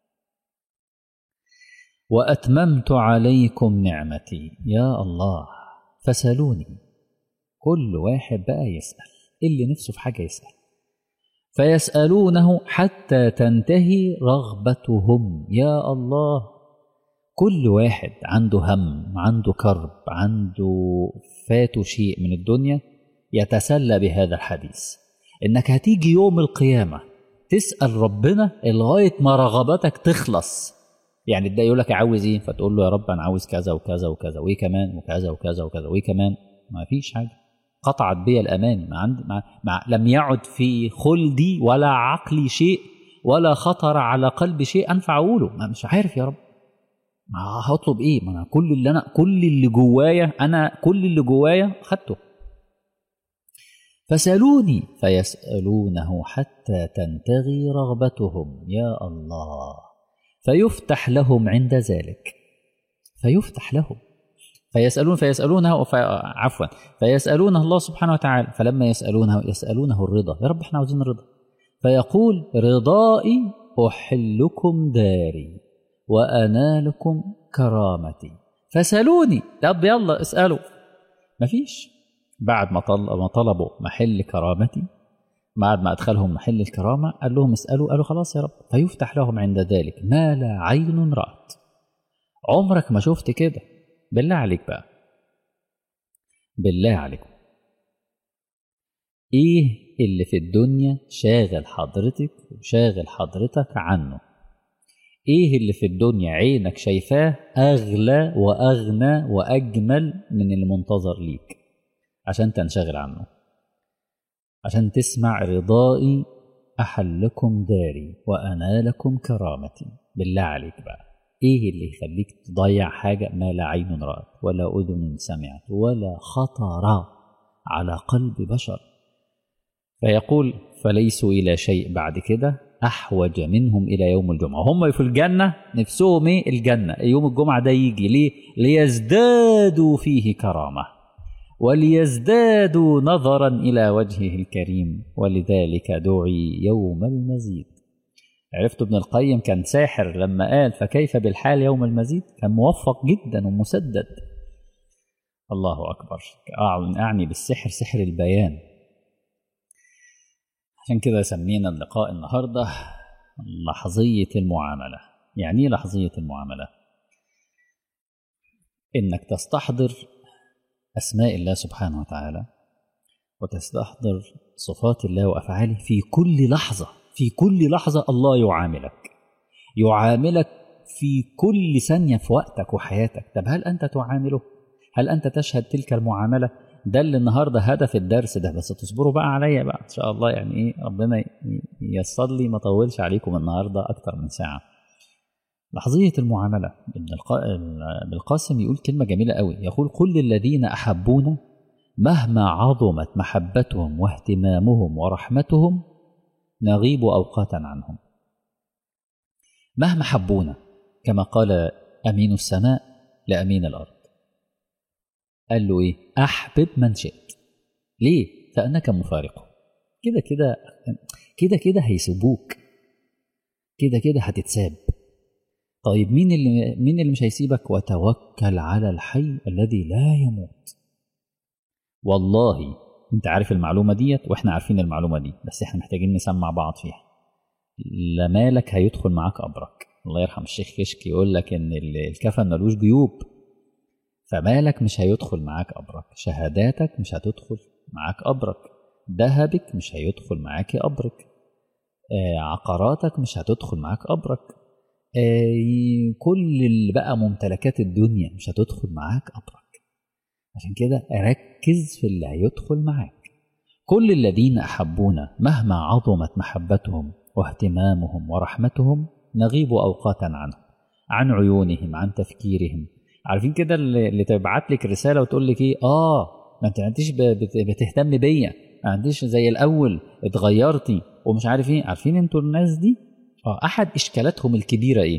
وأتممت عليكم نعمتي يا الله فسألوني كل واحد بقى يسأل اللي نفسه في حاجة يسأل فيسألونه حتى تنتهي رغبتهم يا الله كل واحد عنده هم عنده كرب عنده فاته شيء من الدنيا يتسلى بهذا الحديث انك هتيجي يوم القيامة تسأل ربنا لغاية ما رغبتك تخلص يعني ده يقول لك عاوز ايه فتقول له يا رب انا عاوز كذا وكذا وكذا وايه كمان وكذا وكذا وكذا وايه كمان ما فيش حاجة قطعت بي الأمان ما عند ما ما لم يعد في خلدي ولا عقلي شيء ولا خطر على قلبي شيء أنفع أقوله ما مش عارف يا رب ما هطلب إيه ما أنا كل اللي أنا كل اللي جوايا أنا كل اللي جوايا خدته فسألوني فيسألونه حتى تنتغي رغبتهم يا الله فيفتح لهم عند ذلك فيفتح لهم فيسألون فيسألونه في عفوا فيسألونه الله سبحانه وتعالى فلما يسألونه يسألونه الرضا يا رب احنا عاوزين الرضا فيقول رضائي أحلكم داري وأنالكم كرامتي فسألوني طب يلا اسألوا مفيش بعد ما طل... ما طلبوا محل كرامتي بعد ما أدخلهم محل الكرامة قال لهم اسألوا قالوا خلاص يا رب فيفتح لهم عند ذلك ما لا عين رأت عمرك ما شفت كده بالله عليك بقى بالله عليكم ايه اللي في الدنيا شاغل حضرتك وشاغل حضرتك عنه ايه اللي في الدنيا عينك شايفاه اغلى واغنى واجمل من اللي منتظر ليك عشان تنشغل عنه عشان تسمع رضائي احلكم داري وانالكم كرامتي بالله عليك بقى ايه اللي يخليك تضيع حاجة ما لا عين رأت ولا أذن سمعت ولا خطر على قلب بشر فيقول فليسوا إلى شيء بعد كده أحوج منهم إلى يوم الجمعة هم في الجنة نفسهم إيه الجنة يوم الجمعة ده يجي ليه ليزدادوا فيه كرامة وليزدادوا نظرا إلى وجهه الكريم ولذلك دعي يوم المزيد عرفت ابن القيم كان ساحر لما قال فكيف بالحال يوم المزيد كان موفق جدا ومسدد الله أكبر أعني بالسحر سحر البيان عشان كده سمينا اللقاء النهاردة لحظية المعاملة يعني ايه لحظية المعاملة إنك تستحضر أسماء الله سبحانه وتعالى وتستحضر صفات الله وأفعاله في كل لحظة في كل لحظة الله يعاملك يعاملك في كل ثانية في وقتك وحياتك طب هل أنت تعامله؟ هل أنت تشهد تلك المعاملة؟ ده اللي النهارده هدف الدرس ده بس تصبروا بقى عليا بقى ان شاء الله يعني ايه ربنا ييسر لي ما اطولش عليكم النهارده اكتر من ساعه. لحظيه المعامله ابن القاسم يقول كلمه جميله قوي يقول كل الذين احبونا مهما عظمت محبتهم واهتمامهم ورحمتهم نغيب اوقاتا عنهم. مهما حبونا كما قال امين السماء لامين الارض. قال له ايه احبب من شئت ليه فانك مفارقه كده كده كده كده هيسيبوك كده كده هتتساب طيب مين اللي مين اللي مش هيسيبك وتوكل على الحي الذي لا يموت والله انت عارف المعلومه ديت واحنا عارفين المعلومه دي بس احنا محتاجين نسمع بعض فيها لا مالك هيدخل معاك قبرك الله يرحم الشيخ كشك يقول لك ان الكفن ملوش جيوب فمالك مش هيدخل معاك قبرك شهاداتك مش هتدخل معاك قبرك ذهبك مش هيدخل معاك قبرك آه عقاراتك مش هتدخل معاك قبرك آه كل اللي بقى ممتلكات الدنيا مش هتدخل معاك قبرك عشان كده ركز في اللي هيدخل معاك كل الذين أحبونا مهما عظمت محبتهم واهتمامهم ورحمتهم نغيب أوقاتا عنهم عن عيونهم عن تفكيرهم عارفين كده اللي اللي تبعت لك رسالة وتقول لك إيه آه ما أنت ما انتش ب- بت- بتهتم بيا ما عنديش زي الأول اتغيرتي ومش عارف إيه عارفين أنتوا الناس دي آه أحد إشكالاتهم الكبيرة إيه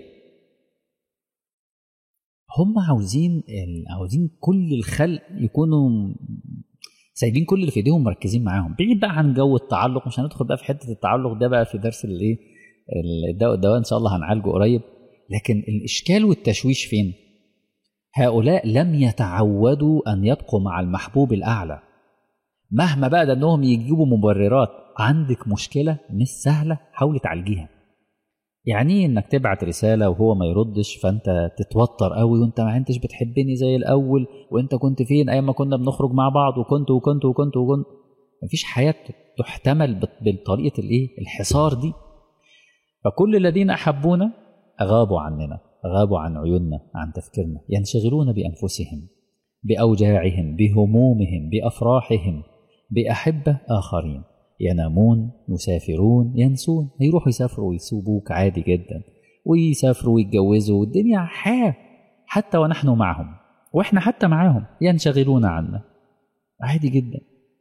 هم عاوزين ال- عاوزين كل الخلق يكونوا سايبين كل اللي في ايديهم مركزين معاهم بعيد بقى عن جو التعلق مش هندخل بقى في حته التعلق ده بقى في درس الايه الدواء والدواء ان شاء الله هنعالجه قريب لكن الاشكال والتشويش فين هؤلاء لم يتعودوا ان يبقوا مع المحبوب الاعلى مهما بقى ده انهم يجيبوا مبررات عندك مشكله مش سهله حاولي تعالجيها يعني ايه انك تبعت رساله وهو ما يردش فانت تتوتر قوي وانت ما انتش بتحبني زي الاول وانت كنت فين ايام ما كنا بنخرج مع بعض وكنت وكنت وكنت وكنت مفيش حياه تحتمل بط- بالطريقه الايه الحصار دي فكل الذين احبونا غابوا عننا غابوا عن عيوننا عن تفكيرنا ينشغلون بانفسهم باوجاعهم بهمومهم بافراحهم باحبه اخرين ينامون يسافرون ينسون هيروحوا يسافروا ويسوبوك عادي جدا ويسافروا ويتجوزوا والدنيا حياة حتى ونحن معهم واحنا حتى معاهم ينشغلون عنا عادي جدا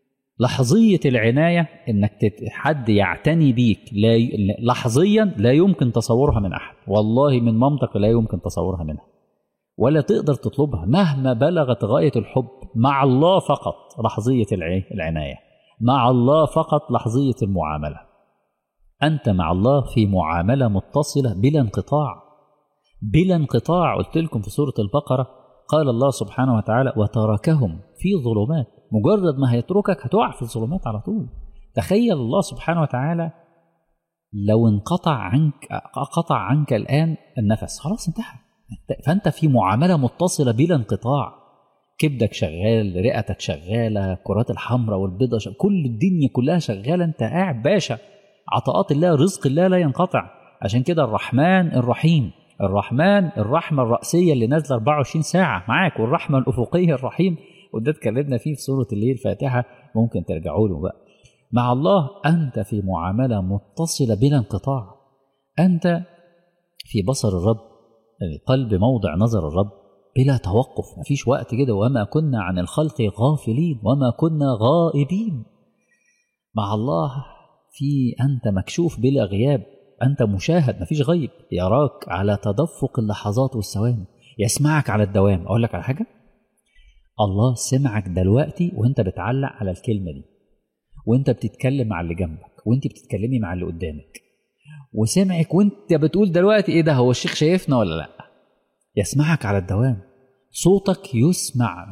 لحظية العناية انك تت- حد يعتني بيك لا ي... لحظيا لا يمكن تصورها من احد والله من منطق لا يمكن تصورها منها ولا تقدر تطلبها مهما بلغت غاية الحب مع الله فقط لحظية الع- العناية مع الله فقط لحظية المعاملة أنت مع الله في معاملة متصلة بلا انقطاع بلا انقطاع قلت لكم في سورة البقرة قال الله سبحانه وتعالى وتركهم في ظلمات مجرد ما هيتركك هتقع في الظلمات على طول تخيل الله سبحانه وتعالى لو انقطع عنك قطع عنك الآن النفس خلاص انتهى فأنت في معاملة متصلة بلا انقطاع كبدك شغال رئتك شغالة كرات الحمراء والبيضة شغال. كل الدنيا كلها شغالة انت قاعد باشا عطاءات الله رزق الله لا ينقطع عشان كده الرحمن الرحيم الرحمن الرحمة الرأسية اللي نازلة 24 ساعة معاك والرحمة الأفقية الرحيم وده اتكلمنا فيه في سورة الليل الفاتحة ممكن ترجعوا له بقى مع الله أنت في معاملة متصلة بلا انقطاع أنت في بصر الرب القلب موضع نظر الرب بلا توقف مفيش وقت كده وما كنا عن الخلق غافلين وما كنا غائبين مع الله في أنت مكشوف بلا غياب أنت مشاهد مفيش غيب يراك على تدفق اللحظات والثواني يسمعك على الدوام أقول لك على حاجة الله سمعك دلوقتي وانت بتعلق على الكلمة دي وانت بتتكلم مع اللي جنبك وانت بتتكلمي مع اللي قدامك وسمعك وانت بتقول دلوقتي ايه ده هو الشيخ شايفنا ولا لا يسمعك على الدوام صوتك يسمع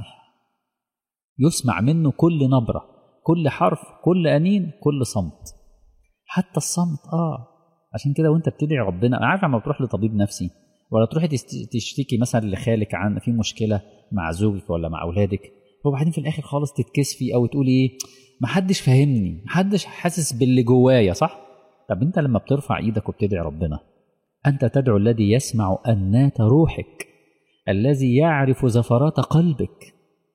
يسمع منه كل نبرة كل حرف كل أنين كل صمت حتى الصمت اه عشان كده وانت بتدعي ربنا انا عارف لما بتروح لطبيب نفسي ولا تروحي تست- تشتكي مثلا لخالك عن في مشكله مع زوجك ولا مع اولادك وبعدين في الاخر خالص تتكسفي او تقولي ايه محدش فاهمني محدش حاسس باللي جوايا صح طب انت لما بترفع ايدك وبتدعي ربنا انت تدعو الذي يسمع انات روحك الذي يعرف زفرات قلبك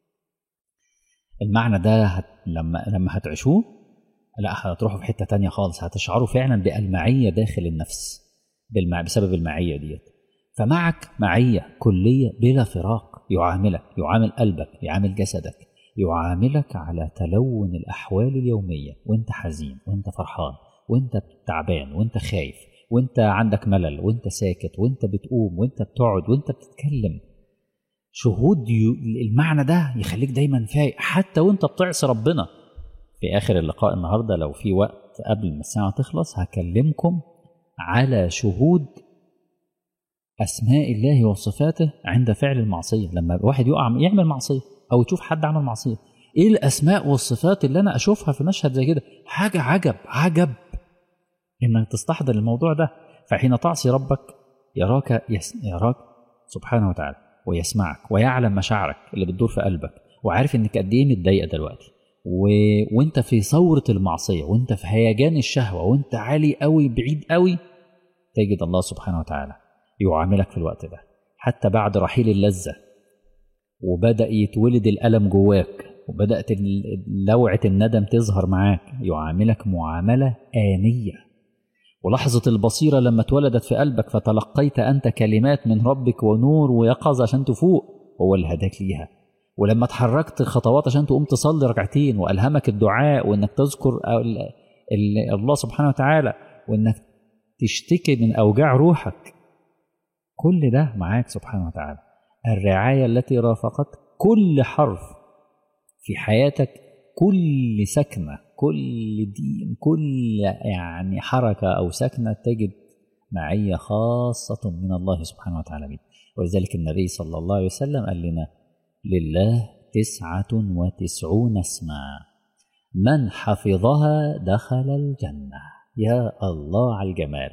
المعنى ده هت... لما لما هتعيشوه لا هتروحوا في حته تانية خالص هتشعروا فعلا بالمعيه داخل النفس بالمع... بسبب المعيه ديت فمعك معيه كليه بلا فراق يعاملك يعامل قلبك يعامل جسدك يعاملك على تلون الاحوال اليوميه وانت حزين وانت فرحان وانت تعبان وانت خايف وانت عندك ملل وانت ساكت وانت بتقوم وانت بتقعد وانت بتتكلم شهود يو- المعنى ده يخليك دايما فايق حتى وانت بتعصي ربنا في اخر اللقاء النهارده لو في وقت قبل ما الساعه تخلص هكلمكم على شهود اسماء الله وصفاته عند فعل المعصيه لما واحد يقع يعمل معصيه او يشوف حد عمل معصيه ايه الاسماء والصفات اللي انا اشوفها في مشهد زي كده حاجه عجب عجب انك تستحضر الموضوع ده فحين تعصي ربك يراك يس يراك سبحانه وتعالى ويسمعك ويعلم مشاعرك اللي بتدور في قلبك وعارف انك قد ايه متضايقه دلوقتي و... وانت في ثوره المعصيه وانت في هيجان الشهوه وانت عالي قوي بعيد قوي تجد الله سبحانه وتعالى يعاملك في الوقت ده حتى بعد رحيل اللذه وبدا يتولد الالم جواك وبدات ال- لوعه الندم تظهر معاك يعاملك معامله انيه ولحظة البصيرة لما اتولدت في قلبك فتلقيت أنت كلمات من ربك ونور ويقظة عشان تفوق هو اللي هداك ليها ولما اتحركت خطوات عشان تقوم تصلي ركعتين وألهمك الدعاء وإنك تذكر الله سبحانه وتعالى وإنك تشتكي من أوجاع روحك كل ده معاك سبحانه وتعالى الرعاية التي رافقت كل حرف في حياتك كل سكنة كل دين كل يعني حركة أو سكنة تجد معية خاصة من الله سبحانه وتعالى بك ولذلك النبي صلى الله عليه وسلم قال لنا لله تسعة وتسعون اسما من حفظها دخل الجنة يا الله على الجمال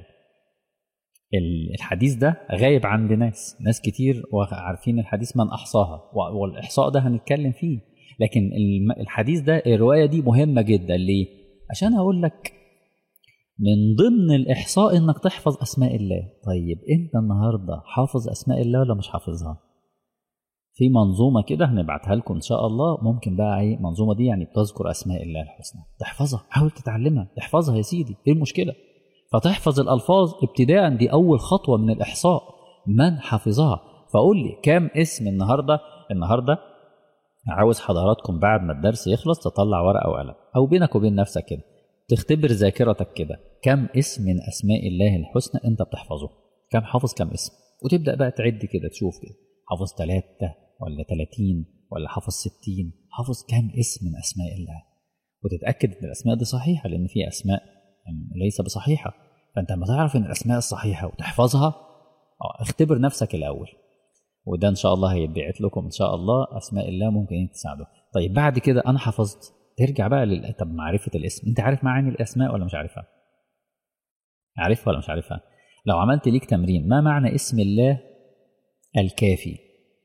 الحديث ده غايب عند ناس ناس كتير وعارفين الحديث من أحصاها والإحصاء ده هنتكلم فيه لكن الحديث ده الرواية دي مهمة جدا ليه؟ عشان أقول لك من ضمن الإحصاء إنك تحفظ أسماء الله طيب أنت النهاردة حافظ أسماء الله ولا مش حافظها؟ في منظومة كده هنبعتها لكم إن شاء الله ممكن بقى إيه المنظومة دي يعني بتذكر أسماء الله الحسنى تحفظها حاول تتعلمها احفظها يا سيدي إيه المشكلة؟ فتحفظ الألفاظ ابتداء دي أول خطوة من الإحصاء من حفظها فقول لي كام اسم النهاردة النهاردة عاوز حضراتكم بعد ما الدرس يخلص تطلع ورقة وقلم أو بينك وبين نفسك كده تختبر ذاكرتك كده كم اسم من أسماء الله الحسنى أنت بتحفظه كم حافظ كم اسم وتبدأ بقى تعد كده تشوف كده حافظ ثلاثة ولا ثلاثين ولا حافظ ستين حافظ كم اسم من أسماء الله وتتأكد أن الأسماء دي صحيحة لأن في أسماء ليس بصحيحة فأنت لما تعرف أن الأسماء الصحيحة وتحفظها اختبر نفسك الأول وده ان شاء الله هيتبعت لكم ان شاء الله اسماء الله ممكن تساعده طيب بعد كده انا حفظت ترجع بقى لل... طب معرفه الاسم انت عارف معاني الاسماء ولا مش عارفها عارفها ولا مش عارفها لو عملت ليك تمرين ما معنى اسم الله الكافي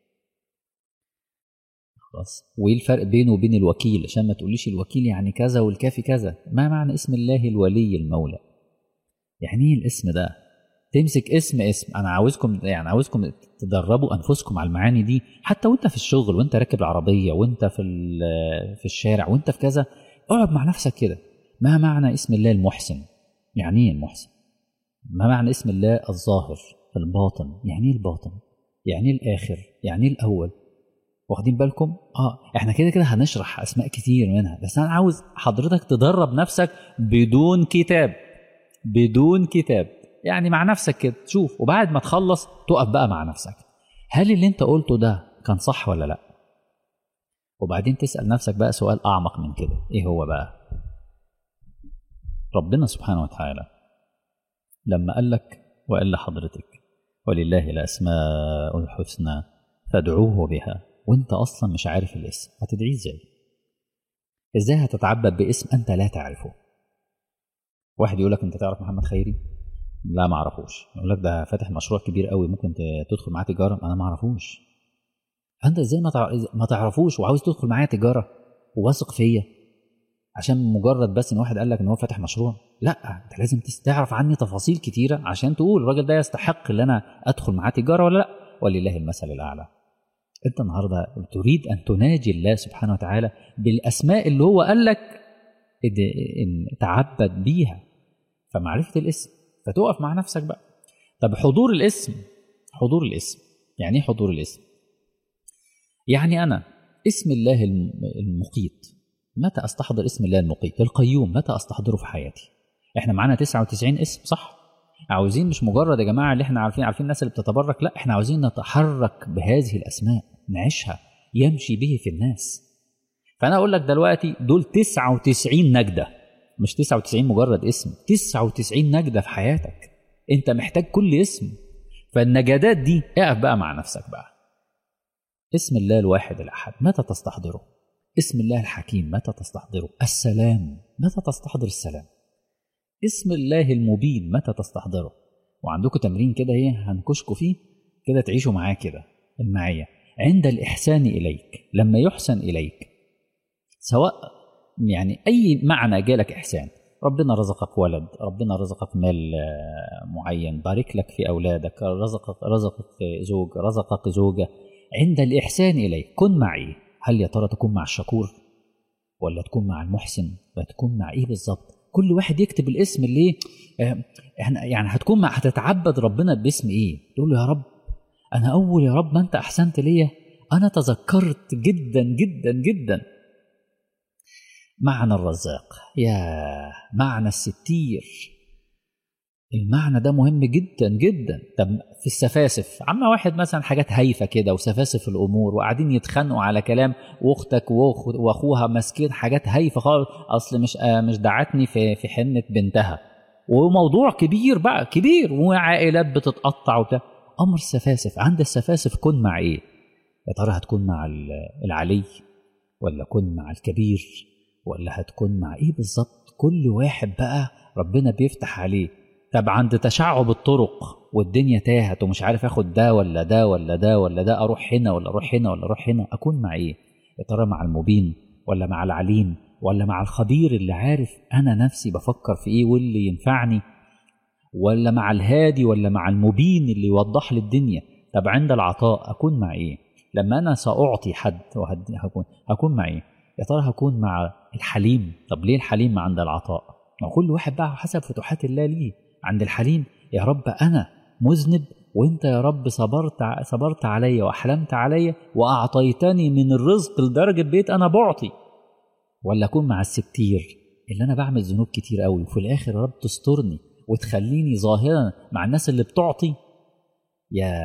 خلاص وايه الفرق بينه وبين الوكيل عشان ما تقوليش الوكيل يعني كذا والكافي كذا ما معنى اسم الله الولي المولى يعني ايه الاسم ده تمسك اسم اسم انا عاوزكم يعني عاوزكم تدربوا انفسكم على المعاني دي حتى وانت في الشغل وانت راكب العربيه وانت في في الشارع وانت في كذا اقعد مع نفسك كده ما معنى اسم الله المحسن يعني ايه المحسن ما معنى اسم الله الظاهر الباطن يعني ايه الباطن يعني ايه الاخر يعني ايه الاول واخدين بالكم اه احنا كده كده هنشرح اسماء كتير منها بس انا عاوز حضرتك تدرب نفسك بدون كتاب بدون كتاب يعني مع نفسك كده تشوف وبعد ما تخلص تقف بقى مع نفسك هل اللي انت قلته ده كان صح ولا لا وبعدين تسأل نفسك بقى سؤال أعمق من كده إيه هو بقى ربنا سبحانه وتعالى لما قال لك وقال لحضرتك ولله الأسماء الحسنى فادعوه بها وانت أصلا مش عارف الاسم هتدعيه ازاي ازاي هتتعبد باسم أنت لا تعرفه واحد يقول لك انت تعرف محمد خيري لا ما اعرفوش يقول لك ده فاتح مشروع كبير قوي ممكن تدخل معاه تجاره انا ما اعرفوش فانت ازاي ما ما تعرفوش وعاوز تدخل معايا تجاره وواثق فيا عشان مجرد بس ان واحد قال لك ان هو فاتح مشروع لا انت لازم تعرف عني تفاصيل كتيره عشان تقول الراجل ده يستحق ان انا ادخل معاه تجاره ولا لا ولله المثل الاعلى انت النهارده تريد ان تناجي الله سبحانه وتعالى بالاسماء اللي هو قال لك ان تعبد بيها فمعرفه الاسم فتقف مع نفسك بقى طب حضور الاسم حضور الاسم يعني ايه حضور الاسم يعني انا اسم الله المقيت متى استحضر اسم الله المقيت القيوم متى استحضره في حياتي احنا معانا 99 اسم صح عاوزين مش مجرد يا جماعه اللي احنا عارفين عارفين الناس اللي بتتبرك لا احنا عاوزين نتحرك بهذه الاسماء نعيشها يمشي به في الناس فانا اقول لك دلوقتي دول 99 نجده مش 99 مجرد اسم 99 نجدة في حياتك انت محتاج كل اسم فالنجدات دي اقف بقى مع نفسك بقى اسم الله الواحد الأحد متى تستحضره اسم الله الحكيم متى تستحضره السلام متى تستحضر السلام اسم الله المبين متى تستحضره وعندكم تمرين كده ايه هنكشكوا فيه كده تعيشوا معاه كده المعية عند الإحسان إليك لما يحسن إليك سواء يعني اي معنى جالك احسان ربنا رزقك ولد ربنا رزقك مال معين بارك لك في اولادك رزقك رزقك زوج رزقك زوجه عند الاحسان اليه كن معي هل يا ترى تكون مع الشكور ولا تكون مع المحسن ولا تكون مع ايه بالظبط كل واحد يكتب الاسم اللي آه، احنا يعني هتكون مع هتتعبد ربنا باسم ايه تقول له يا رب انا اول يا رب ما انت احسنت ليا انا تذكرت جدا جدا جدا معنى الرزاق يا معنى الستير المعنى ده مهم جدا جدا طب في السفاسف عما واحد مثلا حاجات هايفه كده وسفاسف الامور وقاعدين يتخانقوا على كلام واختك وأخ- واخوها ماسكين حاجات هايفه خالص اصل مش آه مش دعتني في في حنه بنتها وموضوع كبير بقى كبير وعائلات بتتقطع وبتاع امر السفاسف عند السفاسف كن مع ايه يا ترى هتكون مع ال- العلي ولا كن مع الكبير ولا هتكون مع ايه بالظبط كل واحد بقى ربنا بيفتح عليه طب عند تشعب الطرق والدنيا تاهت ومش عارف اخد ده ولا ده ولا ده ولا ده اروح هنا ولا اروح هنا ولا اروح هنا اكون مع ايه يا ترى مع المبين ولا مع العليم ولا مع الخبير اللي عارف انا نفسي بفكر في ايه واللي ينفعني ولا مع الهادي ولا مع المبين اللي يوضح لي الدنيا طب عند العطاء اكون مع ايه لما انا ساعطي حد وهدي هكون هكون مع ايه يا ترى هكون مع الحليم طب ليه الحليم عند العطاء ما كل واحد بقى حسب فتوحات الله ليه عند الحليم يا رب انا مذنب وانت يا رب صبرت ع- صبرت عليا واحلمت عليا واعطيتني من الرزق لدرجه بقيت انا بعطي ولا اكون مع الستير اللي انا بعمل ذنوب كتير قوي وفي الاخر يا رب تسترني وتخليني ظاهرا مع الناس اللي بتعطي يا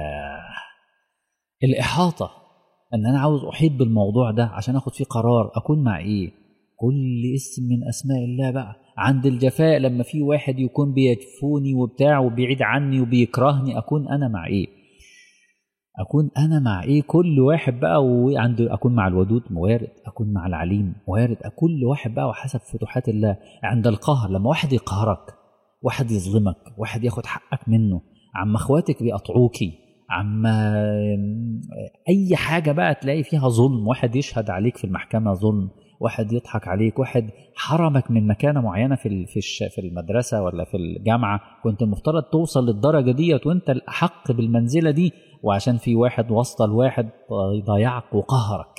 الاحاطه ان انا عاوز احيط بالموضوع ده عشان اخد فيه قرار اكون مع ايه كل اسم من اسماء الله بقى عند الجفاء لما في واحد يكون بيجفوني وبتاع وبيعيد عني وبيكرهني اكون انا مع ايه اكون انا مع ايه كل واحد بقى وعند اكون مع الودود وارد اكون مع العليم وارد كل واحد بقى وحسب فتوحات الله عند القهر لما واحد يقهرك واحد يظلمك واحد ياخد حقك منه عم اخواتك بيقطعوكي عم اي حاجه بقى تلاقي فيها ظلم واحد يشهد عليك في المحكمه ظلم واحد يضحك عليك واحد حرمك من مكانه معينه في ال- في الش- في المدرسه ولا في الجامعه كنت المفترض توصل للدرجه ديت وانت الاحق بالمنزله دي وعشان في واحد واسطه لواحد ضيعك وقهرك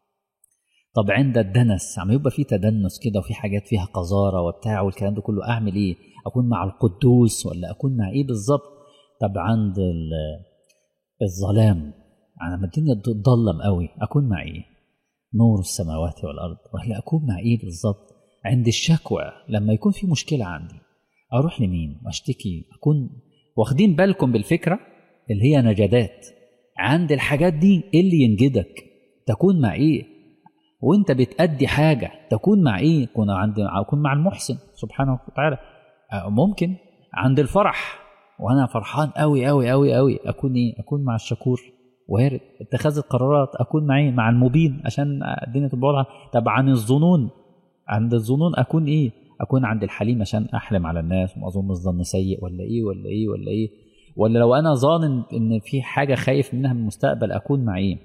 طب عند الدنس عم يبقى في تدنس كده وفي حاجات فيها قذاره وبتاع والكلام ده كله اعمل ايه اكون مع القدوس ولا اكون مع ايه بالظبط طب عند ال- الظلام لما الدنيا تضلم قوي اكون مع ايه نور السماوات والارض ولا اكون مع ايه بالظبط عند الشكوى لما يكون في مشكله عندي اروح لمين واشتكي اكون واخدين بالكم بالفكره اللي هي نجدات عند الحاجات دي إيه اللي ينجدك تكون مع ايه وانت بتأدي حاجه تكون مع ايه كون عند اكون مع المحسن سبحانه وتعالى آه، ممكن عند الفرح وانا فرحان قوي قوي قوي قوي اكون ايه اكون مع الشكور وارد اتخاذ القرارات اكون مع ايه مع المبين عشان الدنيا تبقى واضحه طب عن الظنون عند الظنون اكون ايه اكون عند الحليم عشان احلم على الناس وما اظن الظن سيء ولا ايه ولا ايه ولا ايه ولا لو انا ظان ان في حاجه خايف منها من المستقبل اكون مع ايه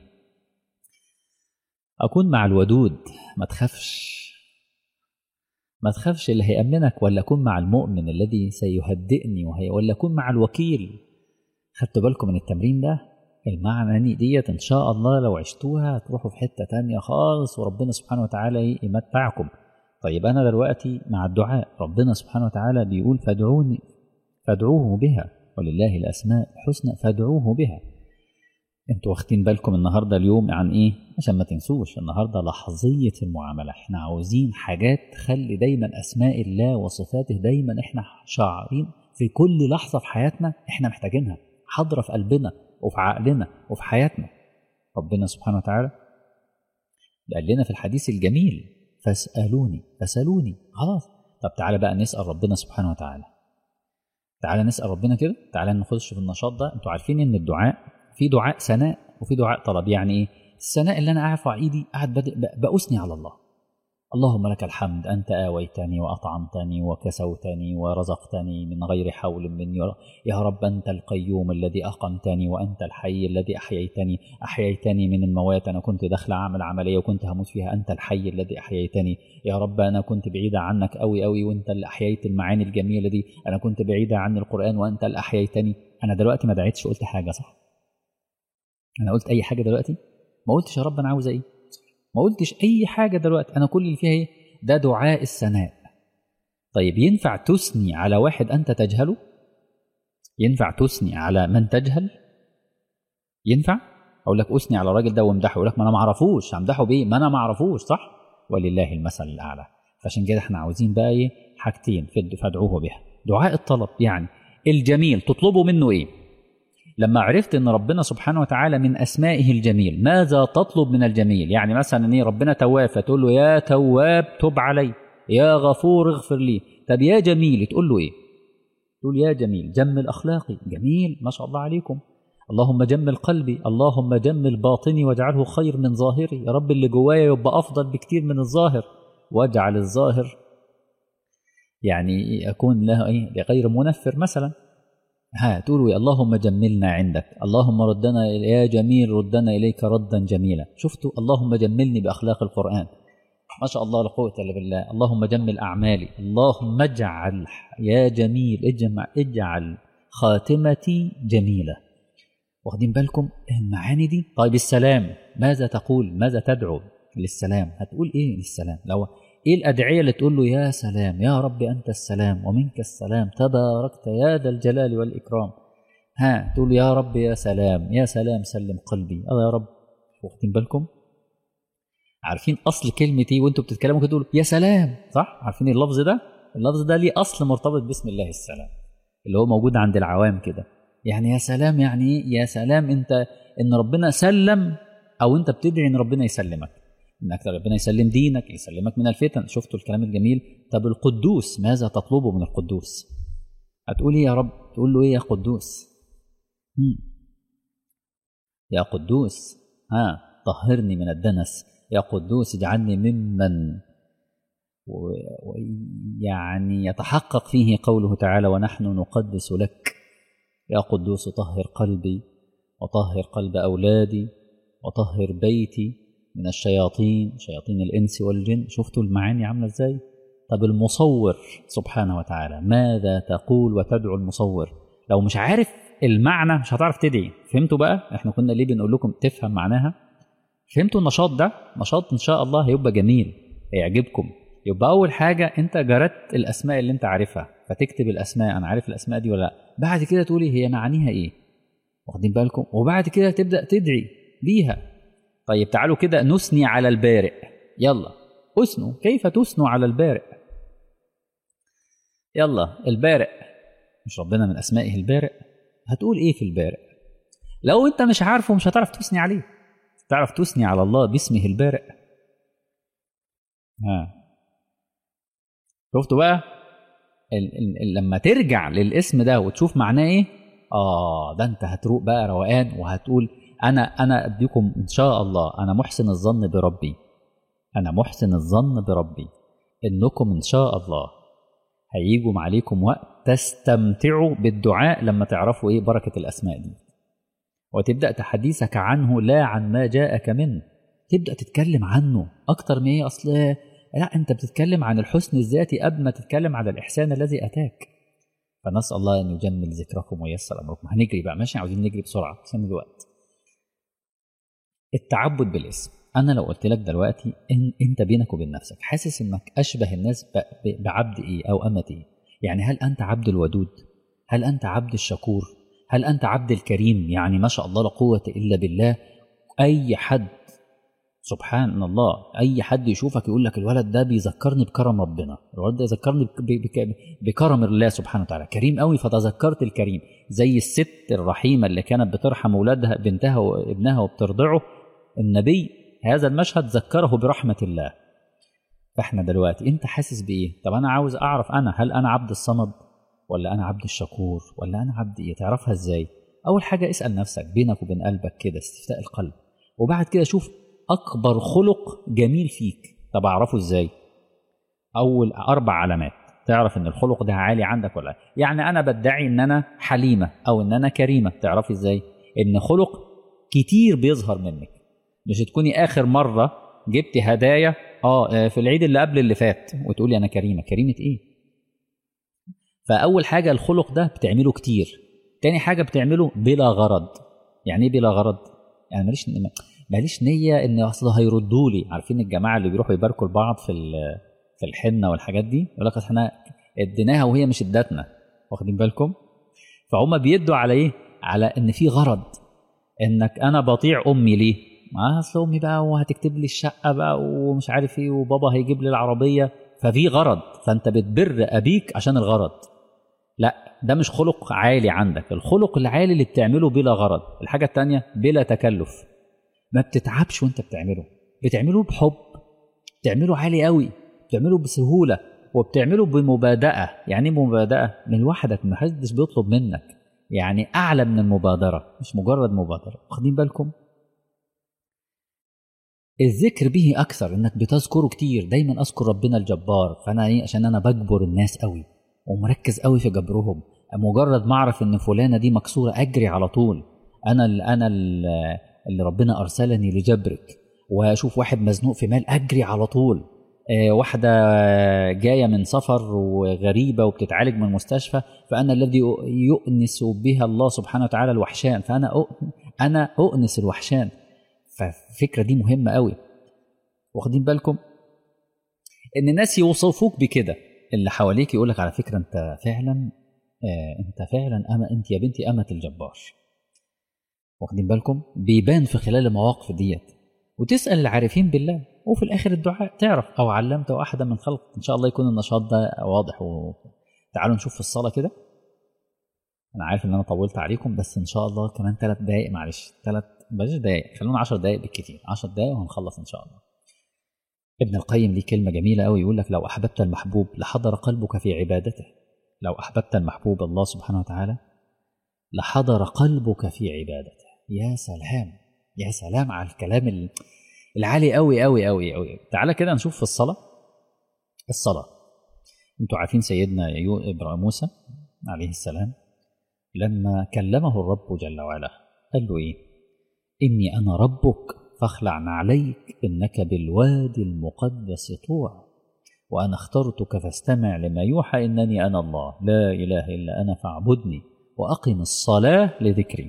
اكون مع الودود ما تخافش ما تخافش اللي هيأمنك ولا أكون مع المؤمن الذي سيهدئني وهي ولا أكون مع الوكيل خدتوا بالكم من التمرين ده المعنى ديت إن شاء الله لو عشتوها هتروحوا في حتة تانية خالص وربنا سبحانه وتعالى يمتعكم طيب أنا دلوقتي مع الدعاء ربنا سبحانه وتعالى بيقول فادعوني فادعوه بها ولله الأسماء الحسنى فادعوه بها انتوا واخدين بالكم النهارده اليوم عن ايه عشان ما تنسوش النهارده لحظيه المعامله احنا عاوزين حاجات تخلي دايما اسماء الله وصفاته دايما احنا شعارين في كل لحظه في حياتنا احنا محتاجينها حاضره في قلبنا وفي عقلنا وفي حياتنا ربنا سبحانه وتعالى قال لنا في الحديث الجميل فاسالوني فاسالوني خلاص طب تعالى بقى نسال ربنا سبحانه وتعالى تعالى نسال ربنا كده تعالى نخش في النشاط ده انتوا عارفين ان الدعاء في دعاء ثناء وفي دعاء طلب يعني ايه الثناء اللي انا قاعد في ايدي قاعد باثني على الله اللهم لك الحمد انت اويتني واطعمتني وكسوتني ورزقتني من غير حول مني يا رب انت القيوم الذي اقمتني وانت الحي الذي احييتني احييتني من الموات انا كنت داخل اعمل عمليه وكنت هموت فيها انت الحي الذي احييتني يا رب انا كنت بعيده عنك قوي قوي وانت اللي احييت المعاني الجميله دي انا كنت بعيده عن القران وانت اللي احييتني انا دلوقتي ما دعيتش قلت حاجه صح انا قلت اي حاجه دلوقتي ما قلتش يا رب انا عاوز ايه ما قلتش اي حاجه دلوقتي انا كل اللي فيها ايه ده دعاء الثناء طيب ينفع تثني على واحد انت تجهله ينفع تثني على من تجهل ينفع اقول لك اثني على الراجل ده وامدحه يقول لك ما انا ما اعرفوش همدحه بايه ما انا ما اعرفوش صح ولله المثل الاعلى فعشان كده احنا عاوزين بقى ايه حاجتين فادعوه بها دعاء الطلب يعني الجميل تطلبه منه ايه لما عرفت ان ربنا سبحانه وتعالى من اسمائه الجميل ماذا تطلب من الجميل يعني مثلا ان ربنا تواب فتقول له يا تواب تب علي يا غفور اغفر لي طب يا جميل تقول له ايه تقول يا جميل جمل اخلاقي جميل ما شاء الله عليكم اللهم جمل قلبي اللهم جمل باطني واجعله خير من ظاهري يا رب اللي جوايا يبقى افضل بكتير من الظاهر واجعل الظاهر يعني اكون له ايه لغير منفر مثلا ها تقولوا يا اللهم جملنا عندك اللهم ردنا يا جميل ردنا اليك ردا جميلا شفتوا اللهم جملني باخلاق القران ما شاء الله لا قوه الا بالله اللهم جمل اعمالي اللهم اجعل يا جميل اجمع اجعل خاتمتي جميله واخدين بالكم المعاني دي طيب السلام ماذا تقول ماذا تدعو للسلام هتقول ايه للسلام لو ايه الادعيه اللي تقول له يا سلام يا رب انت السلام ومنك السلام تباركت يا ذا الجلال والاكرام ها تقول يا رب يا سلام يا سلام سلم قلبي اه يا رب واخدين بالكم عارفين اصل كلمه ايه وانتوا بتتكلموا كده تقولوا يا سلام صح عارفين اللفظ ده اللفظ ده ليه اصل مرتبط باسم الله السلام اللي هو موجود عند العوام كده يعني يا سلام يعني ايه يا سلام انت ان ربنا سلم او انت بتدعي ان ربنا يسلمك انك ربنا يسلم دينك يسلمك من الفتن شفتوا الكلام الجميل طب القدوس ماذا تطلبه من القدوس هتقول ايه يا رب تقول له ايه يا قدوس مم. يا قدوس ها طهرني من الدنس يا قدوس اجعلني ممن ويعني يتحقق فيه قوله تعالى ونحن نقدس لك يا قدوس طهر قلبي وطهر قلب اولادي وطهر بيتي من الشياطين شياطين الانس والجن شفتوا المعاني عامله ازاي طب المصور سبحانه وتعالى ماذا تقول وتدعو المصور لو مش عارف المعنى مش هتعرف تدعي فهمتوا بقى احنا كنا ليه بنقول لكم تفهم معناها فهمتوا النشاط ده نشاط ان شاء الله هيبقى جميل هيعجبكم يبقى اول حاجه انت جردت الاسماء اللي انت عارفها فتكتب الاسماء انا عارف الاسماء دي ولا لا بعد كده تقولي هي معانيها ايه واخدين بالكم وبعد كده تبدا تدعي بيها طيب تعالوا كده نثني على البارئ يلا اثنوا كيف تثنوا على البارئ يلا البارئ مش ربنا من اسمائه البارئ هتقول ايه في البارئ لو انت مش عارفه مش هتعرف تثني عليه تعرف تثني على الله باسمه البارئ ها شفتوا بقى ال ال لما ترجع للاسم ده وتشوف معناه ايه اه ده انت هتروق بقى روقان وهتقول انا انا اديكم ان شاء الله انا محسن الظن بربي انا محسن الظن بربي انكم ان شاء الله هيجوا عليكم وقت تستمتعوا بالدعاء لما تعرفوا ايه بركه الاسماء دي وتبدا تحديثك عنه لا عن ما جاءك منه تبدا تتكلم عنه اكتر من ايه اصل لا انت بتتكلم عن الحسن الذاتي قبل ما تتكلم عن الاحسان الذي اتاك فنسال الله ان يجمل ذكركم وييسر امركم هنجري بقى ماشي عاوزين نجري بسرعه عشان الوقت التعبد بالاسم انا لو قلت لك دلوقتي ان انت بينك وبين نفسك حاسس انك اشبه الناس بعبد ايه او امه ايه يعني هل انت عبد الودود هل انت عبد الشكور هل انت عبد الكريم يعني ما شاء الله لا قوه الا بالله اي حد سبحان الله اي حد يشوفك يقول لك الولد ده بيذكرني بكرم ربنا الولد ده يذكرني بكرم الله سبحانه وتعالى كريم قوي فتذكرت الكريم زي الست الرحيمه اللي كانت بترحم اولادها بنتها وابنها وبترضعه النبي هذا المشهد ذكره برحمه الله فاحنا دلوقتي انت حاسس بايه طب انا عاوز اعرف انا هل انا عبد الصمد ولا انا عبد الشكور ولا انا عبد ايه تعرفها ازاي اول حاجه اسال نفسك بينك وبين قلبك كده استفتاء القلب وبعد كده شوف اكبر خلق جميل فيك طب اعرفه ازاي اول اربع علامات تعرف ان الخلق ده عالي عندك ولا يعني انا بدعي ان انا حليمه او ان انا كريمه تعرفي ازاي ان خلق كتير بيظهر منك مش تكوني اخر مره جبتي هدايا اه في العيد اللي قبل اللي فات وتقولي انا كريمه كريمه ايه فاول حاجه الخلق ده بتعمله كتير تاني حاجه بتعمله بلا غرض يعني ايه بلا غرض يعني ماليش ماليش نيه ان اصل هيردوا لي عارفين الجماعه اللي بيروحوا يباركوا لبعض في في الحنه والحاجات دي يقول لك احنا اديناها وهي مش ادتنا واخدين بالكم فهم بيدوا على ايه على ان في غرض انك انا بطيع امي ليه ما اصل امي بقى وهتكتب لي الشقه بقى ومش عارف ايه وبابا هيجيب لي العربيه ففي غرض فانت بتبر ابيك عشان الغرض لا ده مش خلق عالي عندك الخلق العالي اللي بتعمله بلا غرض الحاجه التانية بلا تكلف ما بتتعبش وانت بتعمله بتعمله بحب بتعمله عالي قوي بتعمله بسهوله وبتعمله بمبادئه يعني ايه مبادئه من لوحدك ما حدش بيطلب منك يعني اعلى من المبادره مش مجرد مبادره واخدين بالكم الذكر به اكثر انك بتذكره كتير دايما اذكر ربنا الجبار فانا ايه عشان انا بجبر الناس قوي ومركز قوي في جبرهم مجرد ما اعرف ان فلانه دي مكسوره اجري على طول انا ال انا ال اللي ربنا ارسلني لجبرك واشوف واحد مزنوق في مال اجري على طول آه، واحده جايه من سفر وغريبه وبتتعالج من المستشفى فانا الذي يؤنس بها الله سبحانه وتعالى الوحشان فانا أؤ- انا اؤنس الوحشان فالفكره دي مهمه قوي واخدين بالكم ان الناس يوصفوك بكده اللي حواليك يقول لك على فكره انت فعلا آه انت فعلا أما انت يا بنتي امه الجبار واخدين بالكم بيبان في خلال المواقف ديت وتسال العارفين بالله وفي الاخر الدعاء تعرف او علمت احدا من خلق ان شاء الله يكون النشاط ده واضح و... تعالوا نشوف في الصلاه كده انا عارف ان انا طولت عليكم بس ان شاء الله كمان ثلاث دقائق معلش ثلاث بلاش دقائق خلونا 10 دقائق بالكثير 10 دقائق وهنخلص ان شاء الله ابن القيم ليه كلمه جميله قوي يقول لك لو احببت المحبوب لحضر قلبك في عبادته لو احببت المحبوب الله سبحانه وتعالى لحضر قلبك في عبادته يا سلام يا سلام على الكلام ال- العالي قوي قوي قوي قوي تعالى كده نشوف في الصلاه الصلاه انتوا عارفين سيدنا يو ابراهيم موسى عليه السلام لما كلمه الرب جل وعلا قال له ايه اني انا ربك فاخلع نعليك انك بالوادي المقدس طوى وانا اخترتك فاستمع لما يوحى انني انا الله لا اله الا انا فاعبدني واقم الصلاه لذكري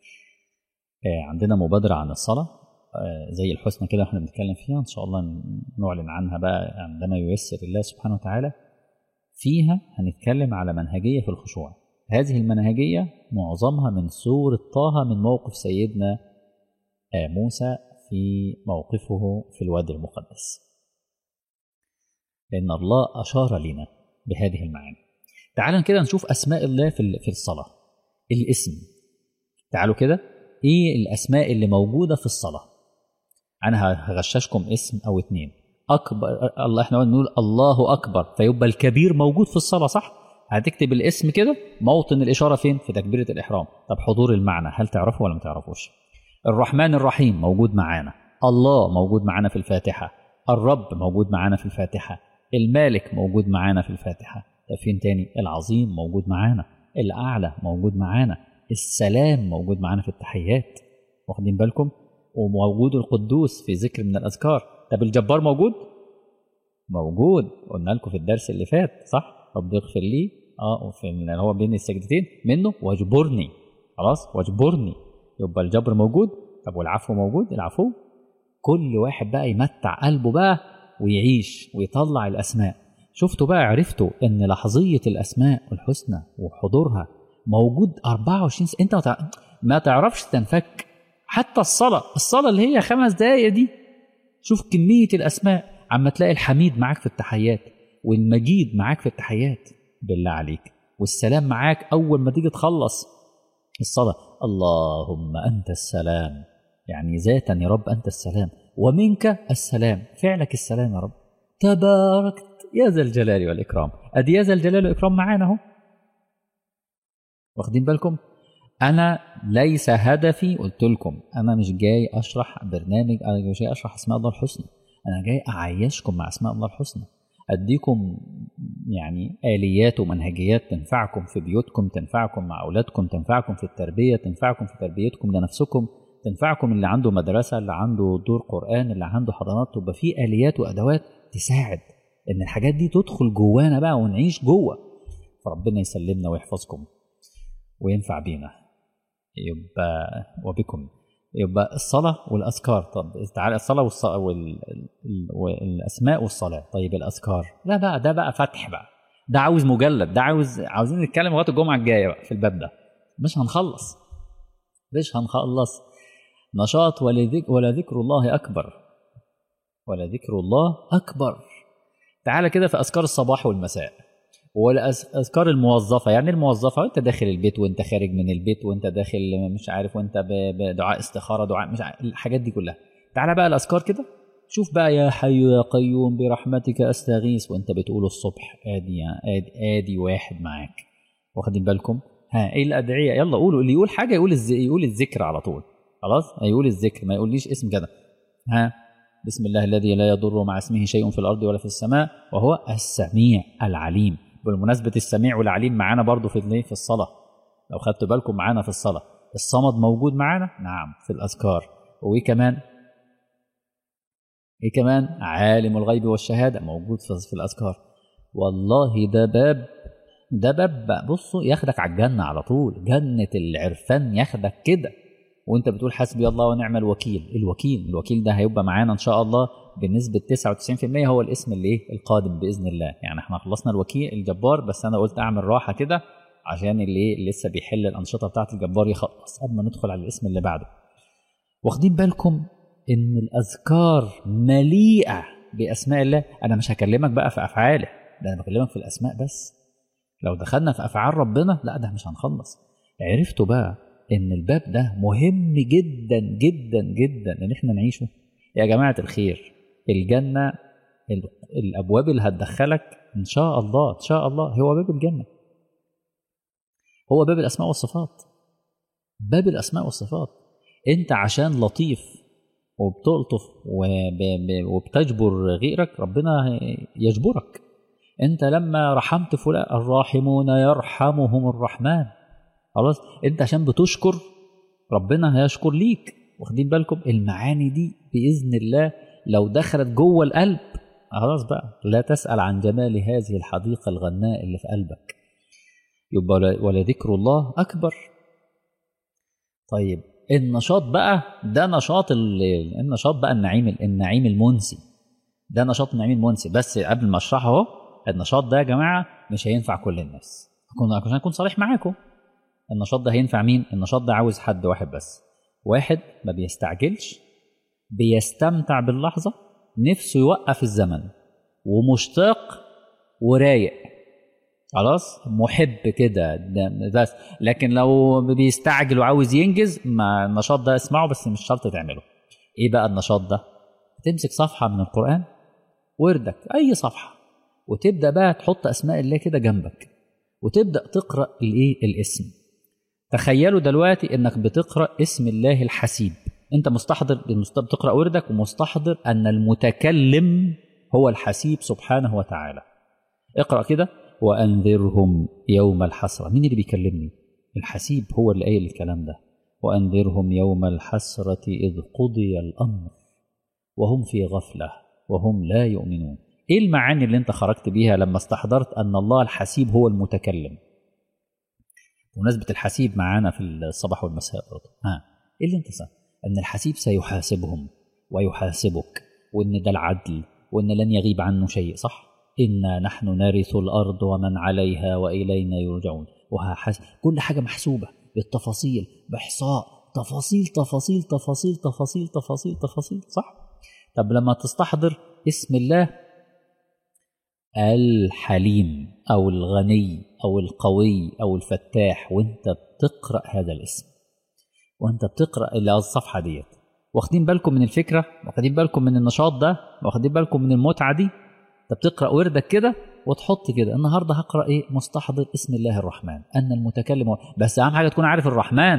آه، عندنا مبادره عن الصلاه آه، زي الحسنى كده احنا بنتكلم فيها ان شاء الله نعلن عنها بقى عندما ييسر الله سبحانه وتعالى فيها هنتكلم على منهجيه في الخشوع هذه المنهجيه معظمها من سوره طه من موقف سيدنا آه، موسى في موقفه في الوادي المقدس لأن الله أشار لنا بهذه المعاني تعالوا كده نشوف أسماء الله في ال- في الصلاة الاسم تعالوا كده إيه الأسماء اللي موجودة في الصلاة أنا هغششكم اسم أو اتنين أكبر الله إحنا نقول الله أكبر فيبقى الكبير موجود في الصلاة صح؟ هتكتب الاسم كده موطن الإشارة فين؟ في تكبيرة الإحرام طب حضور المعنى هل تعرفه ولا ما تعرفوش؟ الرحمن الرحيم موجود معانا الله موجود معانا في الفاتحة الرب موجود معانا في الفاتحة المالك موجود معانا في الفاتحة طب فين تاني العظيم موجود معانا الأعلى موجود معانا السلام موجود معانا في التحيات واخدين بالكم وموجود القدوس في ذكر من الأذكار طب الجبار موجود موجود قلنا لكم في الدرس اللي فات صح رب اغفر لي اه وفي اللي هو بين السجدتين منه واجبرني خلاص واجبرني يبقى الجبر موجود طب والعفو موجود العفو كل واحد بقى يمتع قلبه بقى ويعيش ويطلع الاسماء شفتوا بقى عرفتوا ان لحظيه الاسماء الحسنى وحضورها موجود 24 ساعه انت ما تع- ما تعرفش تنفك حتى الصلاه الصلاه اللي هي خمس دقائق دي شوف كميه الاسماء عما تلاقي الحميد معاك في التحيات والمجيد معاك في التحيات بالله عليك والسلام معاك اول ما تيجي تخلص الصلاة اللهم أنت السلام يعني ذاتا يا رب أنت السلام ومنك السلام فعلك السلام يا رب تباركت يا ذا الجلال والإكرام أدي يا ذا الجلال والإكرام معانا أهو واخدين بالكم أنا ليس هدفي قلت لكم أنا مش جاي أشرح برنامج أنا مش جاي أشرح أسماء الله الحسنى أنا جاي أعيشكم مع أسماء الله الحسنى أديكم يعني آليات ومنهجيات تنفعكم في بيوتكم تنفعكم مع أولادكم تنفعكم في التربية تنفعكم في تربيتكم لنفسكم تنفعكم اللي عنده مدرسة اللي عنده دور قرآن اللي عنده حضانات تبقى فيه آليات وأدوات تساعد إن الحاجات دي تدخل جوانا بقى ونعيش جوه فربنا يسلمنا ويحفظكم وينفع بينا يبقى وبكم يبقى الصلاة والأذكار طب تعالى الصلاة والص... وال... ال- والأسماء والصلاة طيب الأذكار لا بقى ده بقى فتح بقى ده عاوز مجلد ده عاوز عاوزين نتكلم لغايه الجمعه الجايه بقى في الباب ده مش هنخلص مش هنخلص نشاط ولذك ولا ذكر الله اكبر ولا ذكر الله اكبر تعالى كده في اذكار الصباح والمساء والاذكار الموظفه يعني الموظفه وانت داخل البيت وانت خارج من البيت وانت داخل مش عارف وانت بدعاء استخاره دعاء مش عارف الحاجات دي كلها تعالى بقى الاذكار كده شوف بقى يا حي يا قيوم برحمتك استغيث وانت بتقوله الصبح ادي ادي, آدي واحد معاك واخدين بالكم ها ايه الادعيه يلا قولوا اللي يقول حاجه يقول الز... يقول الذكر على طول خلاص يقول الذكر ما يقوليش اسم كده ها بسم الله الذي لا يضر مع اسمه شيء في الارض ولا في السماء وهو السميع العليم بالمناسبه السميع والعليم معانا برضو في في الصلاه لو خدتوا بالكم معانا في الصلاه الصمد موجود معانا نعم في الاذكار وايه كمان ايه كمان عالم الغيب والشهاده موجود في الاذكار والله ده باب ده باب بصوا ياخدك على الجنه على طول جنه العرفان ياخدك كده وانت بتقول حسبي الله ونعم الوكيل الوكيل الوكيل ده هيبقى معانا ان شاء الله بنسبه 99% هو الاسم اللي ايه القادم باذن الله يعني احنا خلصنا الوكيل الجبار بس انا قلت اعمل راحه كده عشان اللي ايه لسه بيحل الانشطه بتاعه الجبار يخلص قبل ما ندخل على الاسم اللي بعده واخدين بالكم ان الاذكار مليئه باسماء الله انا مش هكلمك بقى في افعاله ده انا بكلمك في الاسماء بس لو دخلنا في افعال ربنا لا ده مش هنخلص عرفتوا بقى ان الباب ده مهم جدا جدا جدا ان احنا نعيشه يا جماعه الخير الجنه الابواب اللي هتدخلك ان شاء الله ان شاء الله هو باب الجنه هو باب الاسماء والصفات باب الاسماء والصفات انت عشان لطيف وبتلطف وبتجبر غيرك ربنا يجبرك انت لما رحمت فلان الراحمون يرحمهم الرحمن خلاص انت عشان بتشكر ربنا هيشكر ليك واخدين بالكم المعاني دي باذن الله لو دخلت جوه القلب خلاص بقى لا تسال عن جمال هذه الحديقه الغناء اللي في قلبك يبقى ولذكر الله اكبر طيب النشاط بقى ده نشاط النشاط بقى النعيم النعيم المنسي ده نشاط النعيم المنسي بس قبل ما اشرحه اهو النشاط ده يا جماعه مش هينفع كل الناس عشان اكون صريح معاكم النشاط ده هينفع مين النشاط ده عاوز حد واحد بس واحد ما بيستعجلش بيستمتع باللحظه نفسه يوقف الزمن ومشتاق ورايق خلاص محب كده بس لكن لو بيستعجل وعاوز ينجز ما النشاط ده اسمعه بس مش شرط تعمله ايه بقى النشاط ده تمسك صفحه من القران وردك اي صفحه وتبدا بقى تحط اسماء الله كده جنبك وتبدا تقرا الايه الاسم تخيلوا دلوقتي انك بتقرا اسم الله الحسيب انت مستحضر بتقرا وردك ومستحضر ان المتكلم هو الحسيب سبحانه وتعالى اقرا كده وانذرهم يوم الحسره مين اللي بيكلمني الحسيب هو اللي قايل الكلام ده وانذرهم يوم الحسره اذ قضي الامر وهم في غفله وهم لا يؤمنون ايه المعاني اللي انت خرجت بيها لما استحضرت ان الله الحسيب هو المتكلم بمناسبه الحسيب معانا في الصباح والمساء برضه ها ايه اللي انت سأل؟ ان الحسيب سيحاسبهم ويحاسبك وان ده العدل وان لن يغيب عنه شيء صح انا نحن نرث الارض ومن عليها والينا يرجعون وهحس كل حاجه محسوبه بالتفاصيل باحصاء تفاصيل تفاصيل تفاصيل تفاصيل تفاصيل تفاصيل صح طب لما تستحضر اسم الله الحليم او الغني او القوي او الفتاح وانت بتقرا هذا الاسم وانت بتقرا اللي الصفحه ديت واخدين بالكم من الفكره واخدين بالكم من النشاط ده واخدين بالكم من المتعه دي انت بتقرا وردك كده وتحط كده النهارده هقرا ايه مستحضر اسم الله الرحمن ان المتكلم هو بس اهم حاجه تكون عارف الرحمن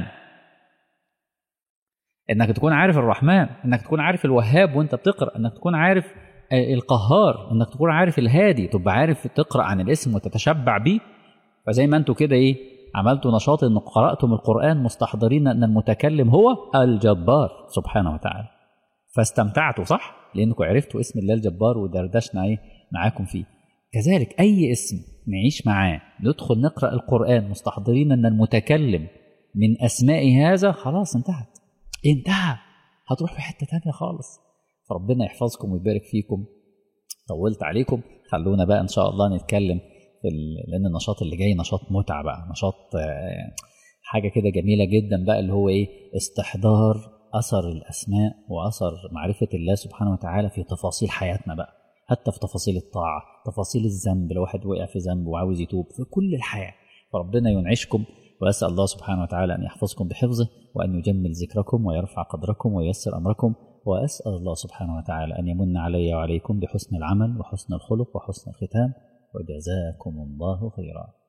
انك تكون عارف الرحمن انك تكون عارف الوهاب وانت بتقرا انك تكون عارف القهار انك تكون عارف الهادي تبقى عارف تقرا عن الاسم وتتشبع بيه فزي ما انتوا كده ايه عملتوا نشاط ان قراتم القران مستحضرين ان المتكلم هو الجبار سبحانه وتعالى فاستمتعتوا صح لانكم عرفتوا اسم الله الجبار ودردشنا ايه معاكم فيه كذلك اي اسم نعيش معاه ندخل نقرا القران مستحضرين ان المتكلم من اسماء هذا خلاص انتهت انتهى هتروح في حته تانية خالص فربنا يحفظكم ويبارك فيكم طولت عليكم خلونا بقى ان شاء الله نتكلم في ال... لان النشاط اللي جاي نشاط متعه بقى نشاط حاجه كده جميله جدا بقى اللي هو ايه استحضار اثر الاسماء واثر معرفه الله سبحانه وتعالى في تفاصيل حياتنا بقى حتى في تفاصيل الطاعه تفاصيل الذنب لو واحد وقع في ذنب وعاوز يتوب في كل الحياه فربنا ينعشكم واسال الله سبحانه وتعالى ان يحفظكم بحفظه وان يجمل ذكركم ويرفع قدركم وييسر امركم واسال الله سبحانه وتعالى ان يمن علي وعليكم بحسن العمل وحسن الخلق وحسن الختام وجزاكم الله خيرا